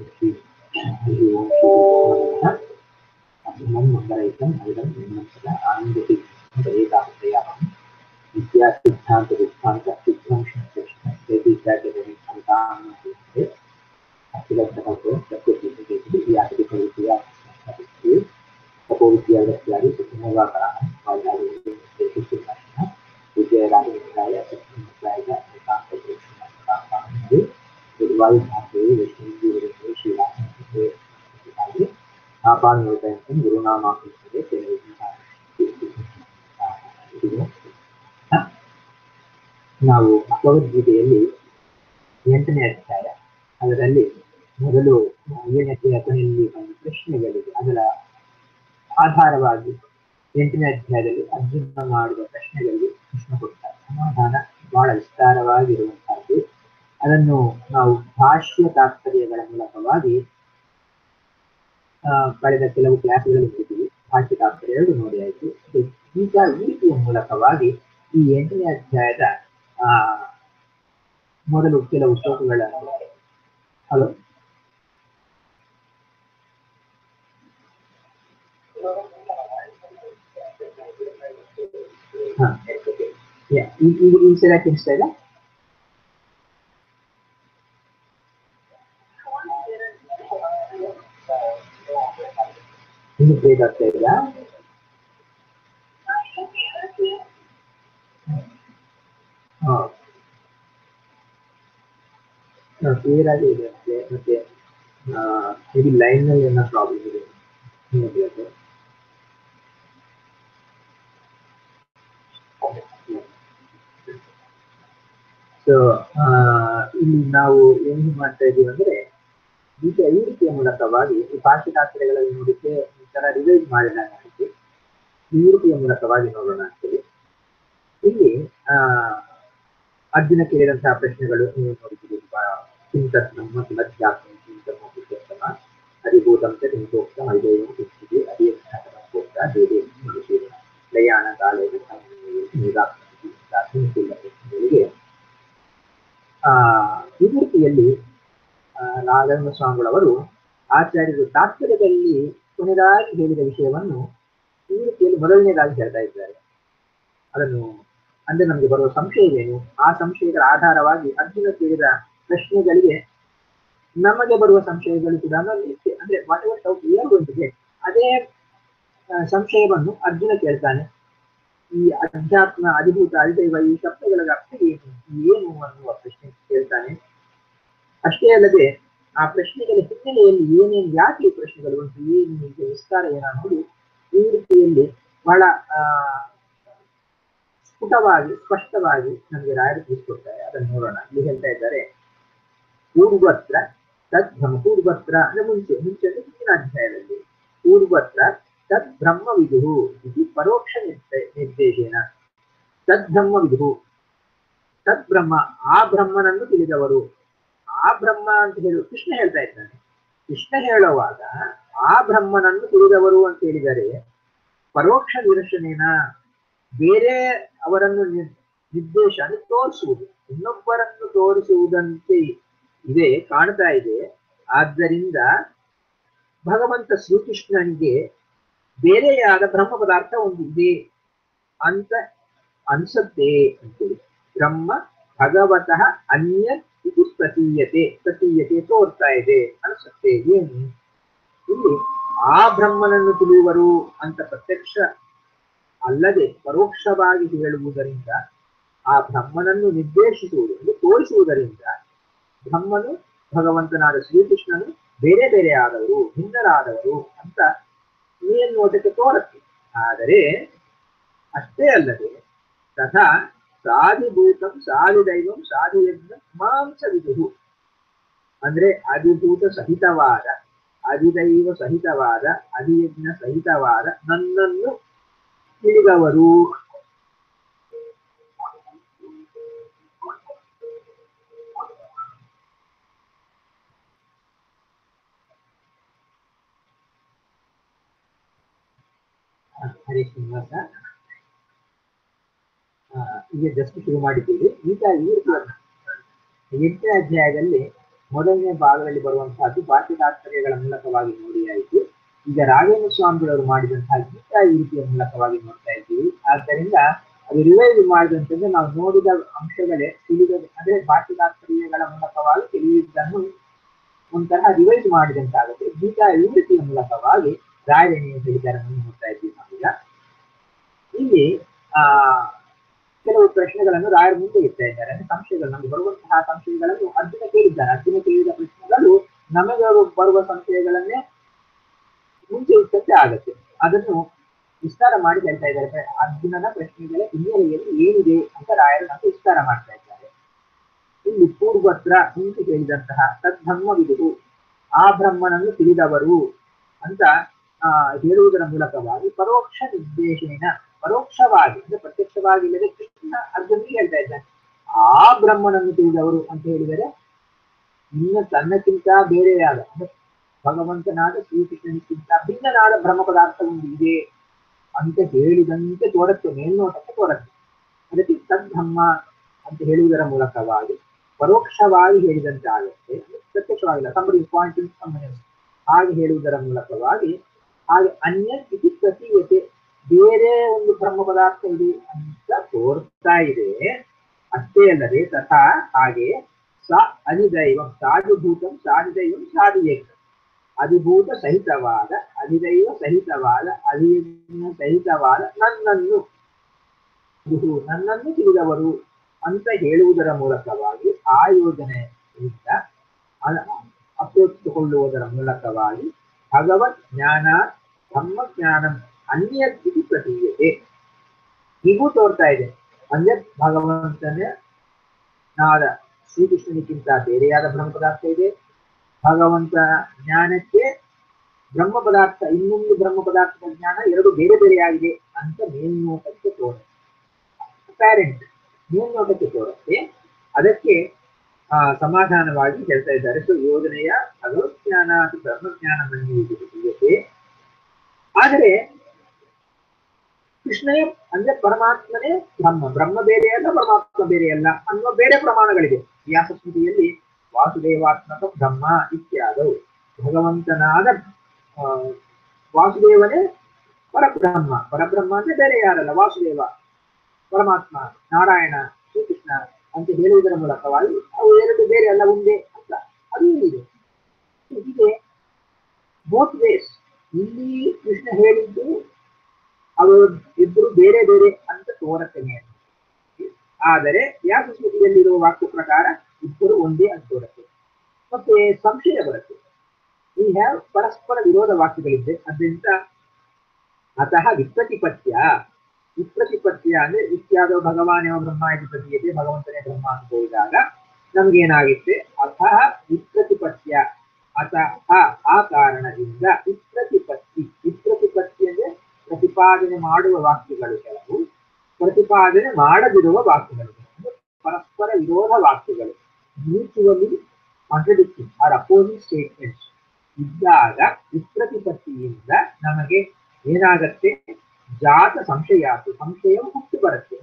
हरि ओम अभ्रमं मङ्गलयुतं हरिदं निर्मत्सर आनन्दति दयेतापत्रयाहं विद्यासिद्धान्तदुःखान्तसिद्धं कृष्ण अखिलप्रकल्पो प्रकृतिविद्या तपोविद्यालयादि सुखमोगाकराः वायुराजः विजयराजमित्राय सत्यमित्राय एकान्तपुरुषः गुरुवायुभागे विष्णुजीवरे श्रीरामकृष्णे आपादनोदयन्तं गुरुनामाकृष्णे ನಾವು ಭಗವದ್ಗೀತೆಯಲ್ಲಿ ಎಂಟನೇ ಅಧ್ಯಾಯ ಅದರಲ್ಲಿ ಮೊದಲು ಏಳನೇ ಕೊನೆಯಲ್ಲಿ ಬಂದ ಪ್ರಶ್ನೆಗಳಿವೆ ಅದರ ಆಧಾರವಾಗಿ ಎಂಟನೇ ಅಧ್ಯಾಯದಲ್ಲಿ ಅರ್ಜುನ ಮಾಡಿದ ಪ್ರಶ್ನೆಗಳಿಗೆ ಕೃಷ್ಣ ಕೊಡ್ತಾರೆ ಸಮಾಧಾನ ಬಹಳ ವಿಸ್ತಾರವಾಗಿರುವಂತಹದ್ದು ಅದನ್ನು ನಾವು ಭಾಷ್ಯ ತಾತ್ಪರ್ಯಗಳ ಮೂಲಕವಾಗಿ ಕಳೆದ ಕೆಲವು ಕ್ಲಾಸ್ಗಳಲ್ಲಿ ನೋಡಿದ್ದೀವಿ ಭಾಷ್ಯ ತಾತ್ಪರ್ಯ ಎರಡು ನೋಡಿ ಆಯಿತು ಈಗ ಈ ರೀತಿಯ ಮೂಲಕವಾಗಿ ಈ ಎಂಟನೇ ಅಧ್ಯಾಯದ ಆ ಮೊದಲು ಕೆಲವು ಶ್ಲೋಕಗಳನ್ನು ಹಲೋ ಹಾ ಈಗ ಈಗ ಸರಿಯಾಗಿ ಕೇಳಿಸ್ತಾ ಇಲ್ಲ ಇನ್ನು ಬ್ರೇಕ್ ಆಗ್ತಾ ಇಲ್ಲ ಹಾ ಕ್ಲಿಯರ್ ಆಗಿ ಇದೆ ಮತ್ತೆ ಮತ್ತೆ ಇದು ಲೈನ್ ನಲ್ಲಿ ಏನೋ ಪ್ರಾಬ್ಲಮ್ ಇದೆ ನೋಡಿ ಅದು ಸೊ ಇಲ್ಲಿ ನಾವು ಏನು ಮಾಡ್ತಾ ಇದೀವಿ ಅಂದ್ರೆ ಈಗ ಈ ರೀತಿಯ ಮೂಲಕವಾಗಿ ಈ ಭಾಷೆಶಾಸ್ತ್ರಗಳಲ್ಲಿ ನೋಡಿಕ್ಕೆ ಈ ತರ ರಿವೈಸ್ ಮಾಡಿದಾಗ ಆಯ್ತು ಈ ರೀತಿಯ ಮೂಲಕವಾಗಿ ನೋಡೋಣ ಅಂತೇಳಿ ಇಲ್ಲಿ ಆ ಅರ್ಜುನ ಕೇಳಿದಂತಹ ಪ್ರಶ್ನೆಗಳು ನೀವು ನೋಡಿದ್ದೀರಿ ಚಿಂತತ್ ನಮ್ಮ ಕಿಮಧ್ಯಾತ್ಮ ಚಿಂತಮ ಪುರುಷೋತ್ತಮ ಅಧಿಭೂತಂ ಚ ಚಿಂತೋಕ್ತಂ ಐದೇವ ತಿಷ್ಠಿತಿ ಅಧಿಯಕ್ಷೋಕ್ತ ದೇವೇ ಮನುಷ್ಯ ಲಯಾಣ ಕಾಲೇ ಪ್ರಶ್ನೆಗಳಿಗೆ ಆ ಈ ರೀತಿಯಲ್ಲಿ ನಾಗರಣ ಸ್ವಾಮಿಗಳವರು ಆಚಾರ್ಯರು ತಾತ್ಪರ್ಯದಲ್ಲಿ ಕೊನೆಯದಾಗಿ ಹೇಳಿದ ವಿಷಯವನ್ನು ಈ ರೀತಿಯಲ್ಲಿ ಮೊದಲನೇದಾಗಿ ಹೇಳ್ತಾ ಇದ್ದಾರೆ ಅದನ್ನು ಅಂದ್ರೆ ನಮಗೆ ಬರುವ ಸಂಶಯವೇನು ಆ ಸಂಶಯಗಳ ಆಧಾರವಾಗಿ ಅರ್ಜುನ ಕೇಳಿದ ಪ್ರಶ್ನೆಗಳಿಗೆ ನಮಗೆ ಬರುವ ಸಂಶಯಗಳು ಕೂಡ ಅಂದ್ರೆ ವಾಟ್ ಎವರ್ ಡೌಟ್ ಏನಾಗುವಂತಿದೆ ಅದೇ ಸಂಶಯವನ್ನು ಅರ್ಜುನ ಕೇಳ್ತಾನೆ ಈ ಅಧ್ಯಾತ್ಮ ಅಧಿಭೂತ ಅಧಿದೈವ ಈ ಶಬ್ದಗಳ ಅರ್ಥ ಏನು ಏನು ಅನ್ನುವ ಪ್ರಶ್ನೆ ಕೇಳ್ತಾನೆ ಅಷ್ಟೇ ಅಲ್ಲದೆ ಆ ಪ್ರಶ್ನೆಗಳ ಹಿನ್ನೆಲೆಯಲ್ಲಿ ಏನೇನು ಯಾಕೆ ಈ ಪ್ರಶ್ನೆಗಳು ಉಂಟು ಏನು ಹೀಗೆ ವಿಸ್ತಾರ ಏನ ನೋಡಿ ಈ ರೀತಿಯಲ್ಲಿ ಬಹಳ ಆ ಸ್ಫುಟವಾಗಿ ಸ್ಪಷ್ಟವಾಗಿ ನಮಗೆ ರಾಯರು ತಿಳಿಸ್ಕೊಡ್ತಾರೆ ಅದನ್ನು ನೋಡೋಣ ಇಲ್ಲಿ ಹೇಳ್ತಾ ಇದ್ದಾರೆ ಪೂರ್ವತ್ರ ತದ್ಬ್ರಹ್ಮ ಪೂರ್ವತ್ರ ಅಂದ್ರೆ ಮುಂಚೆ ಮುಂಚೆ ಅಂದ್ರೆ ಹಿಂದಿನ ಅಧ್ಯಾಯದಲ್ಲಿ ಪೂರ್ವತ್ರ ತದ್ ಬ್ರಹ್ಮ ವಿದುಹು ಇದು ಪರೋಕ್ಷ ನಿರ್ದೇಶನ ತದ್ ಬ್ರಹ್ಮ ವಿದುಹು ತದ್ ಬ್ರಹ್ಮ ಆ ಬ್ರಹ್ಮನನ್ನು ತಿಳಿದವರು ಆ ಬ್ರಹ್ಮ ಅಂತ ಹೇಳಿ ಕೃಷ್ಣ ಹೇಳ್ತಾ ಇದ್ದಾನೆ ಕೃಷ್ಣ ಹೇಳುವಾಗ ಆ ಬ್ರಹ್ಮನನ್ನು ತಿಳಿದವರು ಅಂತ ಹೇಳಿದರೆ ಪರೋಕ್ಷ ನಿರಶನೇನ ಬೇರೆ ಅವರನ್ನು ನಿರ್ದೇಶ ಅಂದ್ರೆ ತೋರಿಸುವುದು ಇನ್ನೊಬ್ಬರನ್ನು ತೋರಿಸುವುದಂತೆ ಇದೆ ಕಾಣ್ತಾ ಇದೆ ಆದ್ದರಿಂದ ಭಗವಂತ ಶ್ರೀಕೃಷ್ಣನಿಗೆ ಬೇರೆಯಾದ ಬ್ರಹ್ಮ ಪದಾರ್ಥ ಒಂದು ಇದೆ ಅಂತ ಅನ್ಸತ್ತೆ ಅಂತೇಳಿ ಬ್ರಹ್ಮ ಭಗವತಃ ಅನ್ಯ ಇದು ಪ್ರತೀಯತೆ ಪ್ರತೀಯತೆ ತೋರ್ತಾ ಇದೆ ಅನ್ಸುತ್ತೆ ಏನು ಇಲ್ಲಿ ಆ ಬ್ರಹ್ಮನನ್ನು ತಿಳಿಯುವರು ಅಂತ ಪ್ರತ್ಯಕ್ಷ ಅಲ್ಲದೆ ಪರೋಕ್ಷವಾಗಿ ಹೇಳುವುದರಿಂದ ಆ ಬ್ರಹ್ಮನನ್ನು ನಿರ್ದೇಶಿಸುವುದು ಅಂದರೆ ತೋರಿಸುವುದರಿಂದ ಬ್ರಹ್ಮನು ಭಗವಂತನಾದ ಶ್ರೀಕೃಷ್ಣನು ಬೇರೆ ಬೇರೆ ಆದವರು ಭಿನ್ನರಾದವರು ಅಂತ ಮೇಲ್ನೋಟಕ್ಕೆ ತೋರತ್ತೆ ಆದರೆ ಅಷ್ಟೇ ಅಲ್ಲದೆ ತಥಾ ಸಾಧಿಭೂತಂ ಸಾಧಿದೈವಂ ಸಾಧಿಯಜ್ಞ ಮಾಂಸವಿದುಹು ಅಂದ್ರೆ ಅಧಿಭೂತ ಸಹಿತವಾದ ಅಧಿದೈವ ಸಹಿತವಾದ ಅಧಿಯಜ್ಞ ಸಹಿತವಾದ ನನ್ನನ್ನು ತಿಳಿದವರು ಹರೇ ಶ್ರೀನಿವಾಸ ಈಗ ಜಸ್ಟ್ ಶುರು ಮಾಡಿದ್ದೀವಿ ಈಗ ಈ ಎಂಟನೇ ಅಧ್ಯಾಯದಲ್ಲಿ ಮೊದಲನೇ ಭಾಗದಲ್ಲಿ ಬರುವಂತಹದ್ದು ಬಾಹ್ಯ ತಾತ್ಪರ್ಯಗಳ ಮೂಲಕವಾಗಿ ನೋಡಿ ಆಯಿತು ಈಗ ರಾಘವೇಂದ್ರ ಸ್ವಾಮಿಗಳವರು ಮಾಡಿದಂತಹ ಗೀತಾ ಈ ರೀತಿಯ ಮೂಲಕವಾಗಿ ನೋಡ್ತಾ ಇದ್ದೀವಿ ಆದ್ದರಿಂದ ಅದು ರಿವೈಸ್ ಮಾಡಿದಂತಂದ್ರೆ ನಾವು ನೋಡಿದ ಅಂಶಗಳೇ ತಿಳಿದ ಅಂದ್ರೆ ಬಾಹ್ಯ ತಾತ್ಪರ್ಯಗಳ ಮೂಲಕವಾಗಿ ತಿಳಿಯುವುದನ್ನು ಒಂಥರ ರಿವೈಸ್ ಮಾಡಿದಂತಾಗುತ್ತೆ ಗೀತಾ ಈ ರೀತಿಯ ಮೂಲಕವಾಗಿ ರಾಯರೇಣಿಯ ಹೇಳಿದಾರನ್ನು ನೋಡ್ತಾ ಇದ್ದೀವಿ ನಾವೀಗ ಇಲ್ಲಿ ಆ ಕೆಲವು ಪ್ರಶ್ನೆಗಳನ್ನು ರಾಯರ ಮುಂದೆ ಇಡ್ತಾ ಇದ್ದಾರೆ ಅಂದ್ರೆ ಸಂಶಯಗಳು ನಮಗೆ ಬರುವಂತಹ ಸಂಶಯಗಳನ್ನು ಅರ್ಜುನ ಕೇಳಿದ್ದಾರೆ ಅರ್ಜುನ ಕೇಳಿದ ಪ್ರಶ್ನೆಗಳು ನಮಗೆ ಬರುವ ಸಂಶಯಗಳನ್ನೇ ಮುಂಚೆ ಇಟ್ಟಂತೆ ಆಗುತ್ತೆ ಅದನ್ನು ವಿಸ್ತಾರ ಮಾಡಿ ಹೇಳ್ತಾ ಇದ್ದಾರೆ ಅರ್ಜುನನ ಪ್ರಶ್ನೆಗಳ ಹಿನ್ನೆಲೆಯಲ್ಲಿ ಏನಿದೆ ಅಂತ ರಾಯರು ನಮಗೆ ವಿಸ್ತಾರ ಮಾಡ್ತಾ ಇದ್ದಾರೆ ಇಲ್ಲಿ ಪೂರ್ವತ್ರ ಮುಂಚೆ ಕೇಳಿದಂತಹ ತದ್ಧಮ್ಮವಿದು ಆ ಬ್ರಹ್ಮನನ್ನು ತಿಳಿದವರು ಅಂತ ಆ ಹೇಳುವುದರ ಮೂಲಕವಾಗಿ ಪರೋಕ್ಷ ನಿರ್ದೇಶನ ಪರೋಕ್ಷವಾಗಿ ಅಂದ್ರೆ ಪ್ರತ್ಯಕ್ಷವಾಗಿ ಇಲ್ಲದೆ ಕೃಷ್ಣ ಅರ್ಜುನಿಗೆ ಹೇಳ್ತಾ ಇದ್ದಾನೆ ಆ ಬ್ರಹ್ಮನನ್ನು ತಿಳಿದವರು ಅಂತ ಹೇಳಿದರೆ ಇನ್ನು ತನ್ನಕ್ಕಿಂತ ಬೇರೆಯಾದ ಅಂದ್ರೆ ಭಗವಂತನಾದ ಶ್ರೀಕೃಷ್ಣನಿಗಿಂತ ಭಿನ್ನನಾದ ಬ್ರಹ್ಮ ಪದಾರ್ಥ ಒಂದು ಇದೆ ಅಂತ ಹೇಳಿದಂತೆ ತೋರುತ್ತೆ ಮೇಲ್ನೋಟಕ್ಕೆ ತೋರುತ್ತೆ ಅದಕ್ಕೆ ತದ್ಧಮ್ಮ ಅಂತ ಹೇಳುವುದರ ಮೂಲಕವಾಗಿ ಪರೋಕ್ಷವಾಗಿ ಹೇಳಿದಂತೆ ಆಗುತ್ತೆ ಪ್ರತ್ಯಕ್ಷವಾಗಿಲ್ಲ ಸಂಬಡಿ ಪಾಯಿಂಟ್ ಹಾಗೆ ಹೇಳುವುದರ ಮೂಲಕವಾಗಿ ಹಾಗೆ ಅನ್ಯ ಸ್ಥಿತಿ ಪ್ರತೀಯತೆ ಬೇರೆ ಒಂದು ಬ್ರಹ್ಮ ಪದಾರ್ಥ ಇದೆ ಅಂತ ತೋರ್ತಾ ಇದೆ ಅಷ್ಟೇ ಅಲ್ಲದೆ ತಥಾ ಹಾಗೆ ಸ ಅಧಿದೈವಂ ಸಾಧಿಭೂತಂ ಸಾಧಿದೈವಂ ಸಾಧಿಯೇಕ ಅಧಿಭೂತ ಸಹಿತವಾದ ಅಧಿದೈವ ಸಹಿತವಾದ ಅಧಿಯಜ್ಞ ಸಹಿತವಾದ ನನ್ನನ್ನು ನನ್ನನ್ನು ತಿಳಿದವರು ಅಂತ ಹೇಳುವುದರ ಮೂಲಕವಾಗಿ ಆ ಯೋಜನೆಯಿಂದ ಅಪ್ರೋಚ್ ತಗೊಳ್ಳುವುದರ ಮೂಲಕವಾಗಿ ಭಗವತ್ ಜ್ಞಾನ ಬ್ರಹ್ಮ ಜ್ಞಾನ ಅನ್ಯ ಸ್ಥಿತಿ ಪ್ರತೀಯತೆ ಹೀಗೂ ತೋರ್ತಾ ಇದೆ ಅಂದ್ರೆ ಭಗವಂತನ ನಾದ ಶ್ರೀಕೃಷ್ಣನಿಗಿಂತ ಬೇರೆಯಾದ ಬ್ರಹ್ಮ ಪದಾರ್ಥ ಇದೆ ಭಗವಂತ ಜ್ಞಾನಕ್ಕೆ ಬ್ರಹ್ಮ ಪದಾರ್ಥ ಇನ್ನೊಂದು ಬ್ರಹ್ಮ ಪದಾರ್ಥದ ಜ್ಞಾನ ಎರಡು ಬೇರೆ ಬೇರೆಯಾಗಿದೆ ಅಂತ ಮೇಲ್ನೋಟಕ್ಕೆ ತೋರುತ್ತೆ ಪ್ಯಾರೆಂಟ್ ಮೇಲ್ನೋಟಕ್ಕೆ ತೋರುತ್ತೆ ಅದಕ್ಕೆ ಆ ಸಮಾಧಾನವಾಗಿ ಹೇಳ್ತಾ ಇದ್ದಾರೆ ಸೊ ಯೋಜನೆಯ ಭಗವಜ್ಞಾನ ಅಥವಾ ಬ್ರಹ್ಮಜ್ಞಾನ ಮನ್ಯುವುದೇ ಆದರೆ ಕೃಷ್ಣನೇ ಅಂದ್ರೆ ಪರಮಾತ್ಮನೇ ಬ್ರಹ್ಮ ಬ್ರಹ್ಮ ಬೇರೆಯಲ್ಲ ಪರಮಾತ್ಮ ಬೇರೆಯಲ್ಲ ಅನ್ನುವ ಬೇರೆ ಪ್ರಮಾಣಗಳಿದೆ ವ್ಯಾಸಸ್ಮೃತಿಯಲ್ಲಿ ವಾಸುದೇವಾತ್ಮಕ ಬ್ರಹ್ಮ ಇತ್ಯಾದವು ಭಗವಂತನಾದ ವಾಸುದೇವನೇ ಪರಬ್ರಹ್ಮ ಪರಬ್ರಹ್ಮ ಅಂದ್ರೆ ಬೇರೆ ಯಾರಲ್ಲ ವಾಸುದೇವ ಪರಮಾತ್ಮ ನಾರಾಯಣ ಶ್ರೀಕೃಷ್ಣ ಅಂತ ಹೇಳುವುದರ ಮೂಲಕವಾಗಿ ಅವು ಎರಡು ಬೇರೆ ಅಲ್ಲ ಒಂದೇ ಅಂತ ಅದು ಇಲ್ಲಿದೆ ಹೀಗೆ ಬೋತ್ ವೇಸ್ ಇಲ್ಲಿ ಕೃಷ್ಣ ಹೇಳಿದ್ದು ಅವರು ಇಬ್ಬರು ಬೇರೆ ಬೇರೆ ಅಂತ ತೋರತ್ತೇನೆ ಆದರೆ ವ್ಯಾಸಸ್ಮೃತಿಯಲ್ಲಿರುವ ವಾಕ್ಯ ಪ್ರಕಾರ ಇಬ್ಬರು ಒಂದೇ ಅಂತ ತೋರುತ್ತೆ ಮತ್ತೆ ಸಂಶಯ ಬರುತ್ತೆ ಈ ಹ್ಯಾವ್ ಪರಸ್ಪರ ವಿರೋಧ ವಾಕ್ಯಗಳಿದೆ ಅದರಿಂದ ಅತಃ ವಿಪ್ರತಿಪತ್ಯ ವಿಪ್ರತಿಪತ್ಯ ಅಂದ್ರೆ ಇತ್ಯಾದ ಭಗವಾನೇವ ಬ್ರಹ್ಮ ಇದು ಪ್ರತಿಯತೆ ಭಗವಂತನೇ ಬ್ರಹ್ಮ ಅಂತ ಹೇಳಿದಾಗ ನಮ್ಗೇನಾಗುತ್ತೆ ಅತಃ ವಿಪ್ರತಿಪತ್ಯ ಅತಃ ಆ ಕಾರಣದಿಂದ ವಿಪ್ರತಿಪತ್ತಿ ವಿಪ್ರತಿಪತ್ತಿ ಅಂದ್ರೆ ಪ್ರತಿಪಾದನೆ ಮಾಡುವ ವಾಕ್ಯಗಳು ಕೆಲವು ಪ್ರತಿಪಾದನೆ ಮಾಡದಿರುವ ವಾಕ್ಯಗಳು ಪರಸ್ಪರ ವಿರೋಧ ವಾಕ್ಯಗಳು mutually contradicting or opposing statements ಇದ್ದಾಗ ವಿಪ್ರತಿಪತ್ತಿಯಿಂದ ನಮಗೆ ಏನಾಗತ್ತೆ ಜಾತ ಸಂಶಯ ಸಂಶಯವು ಹುಟ್ಟು ಬರುತ್ತೆ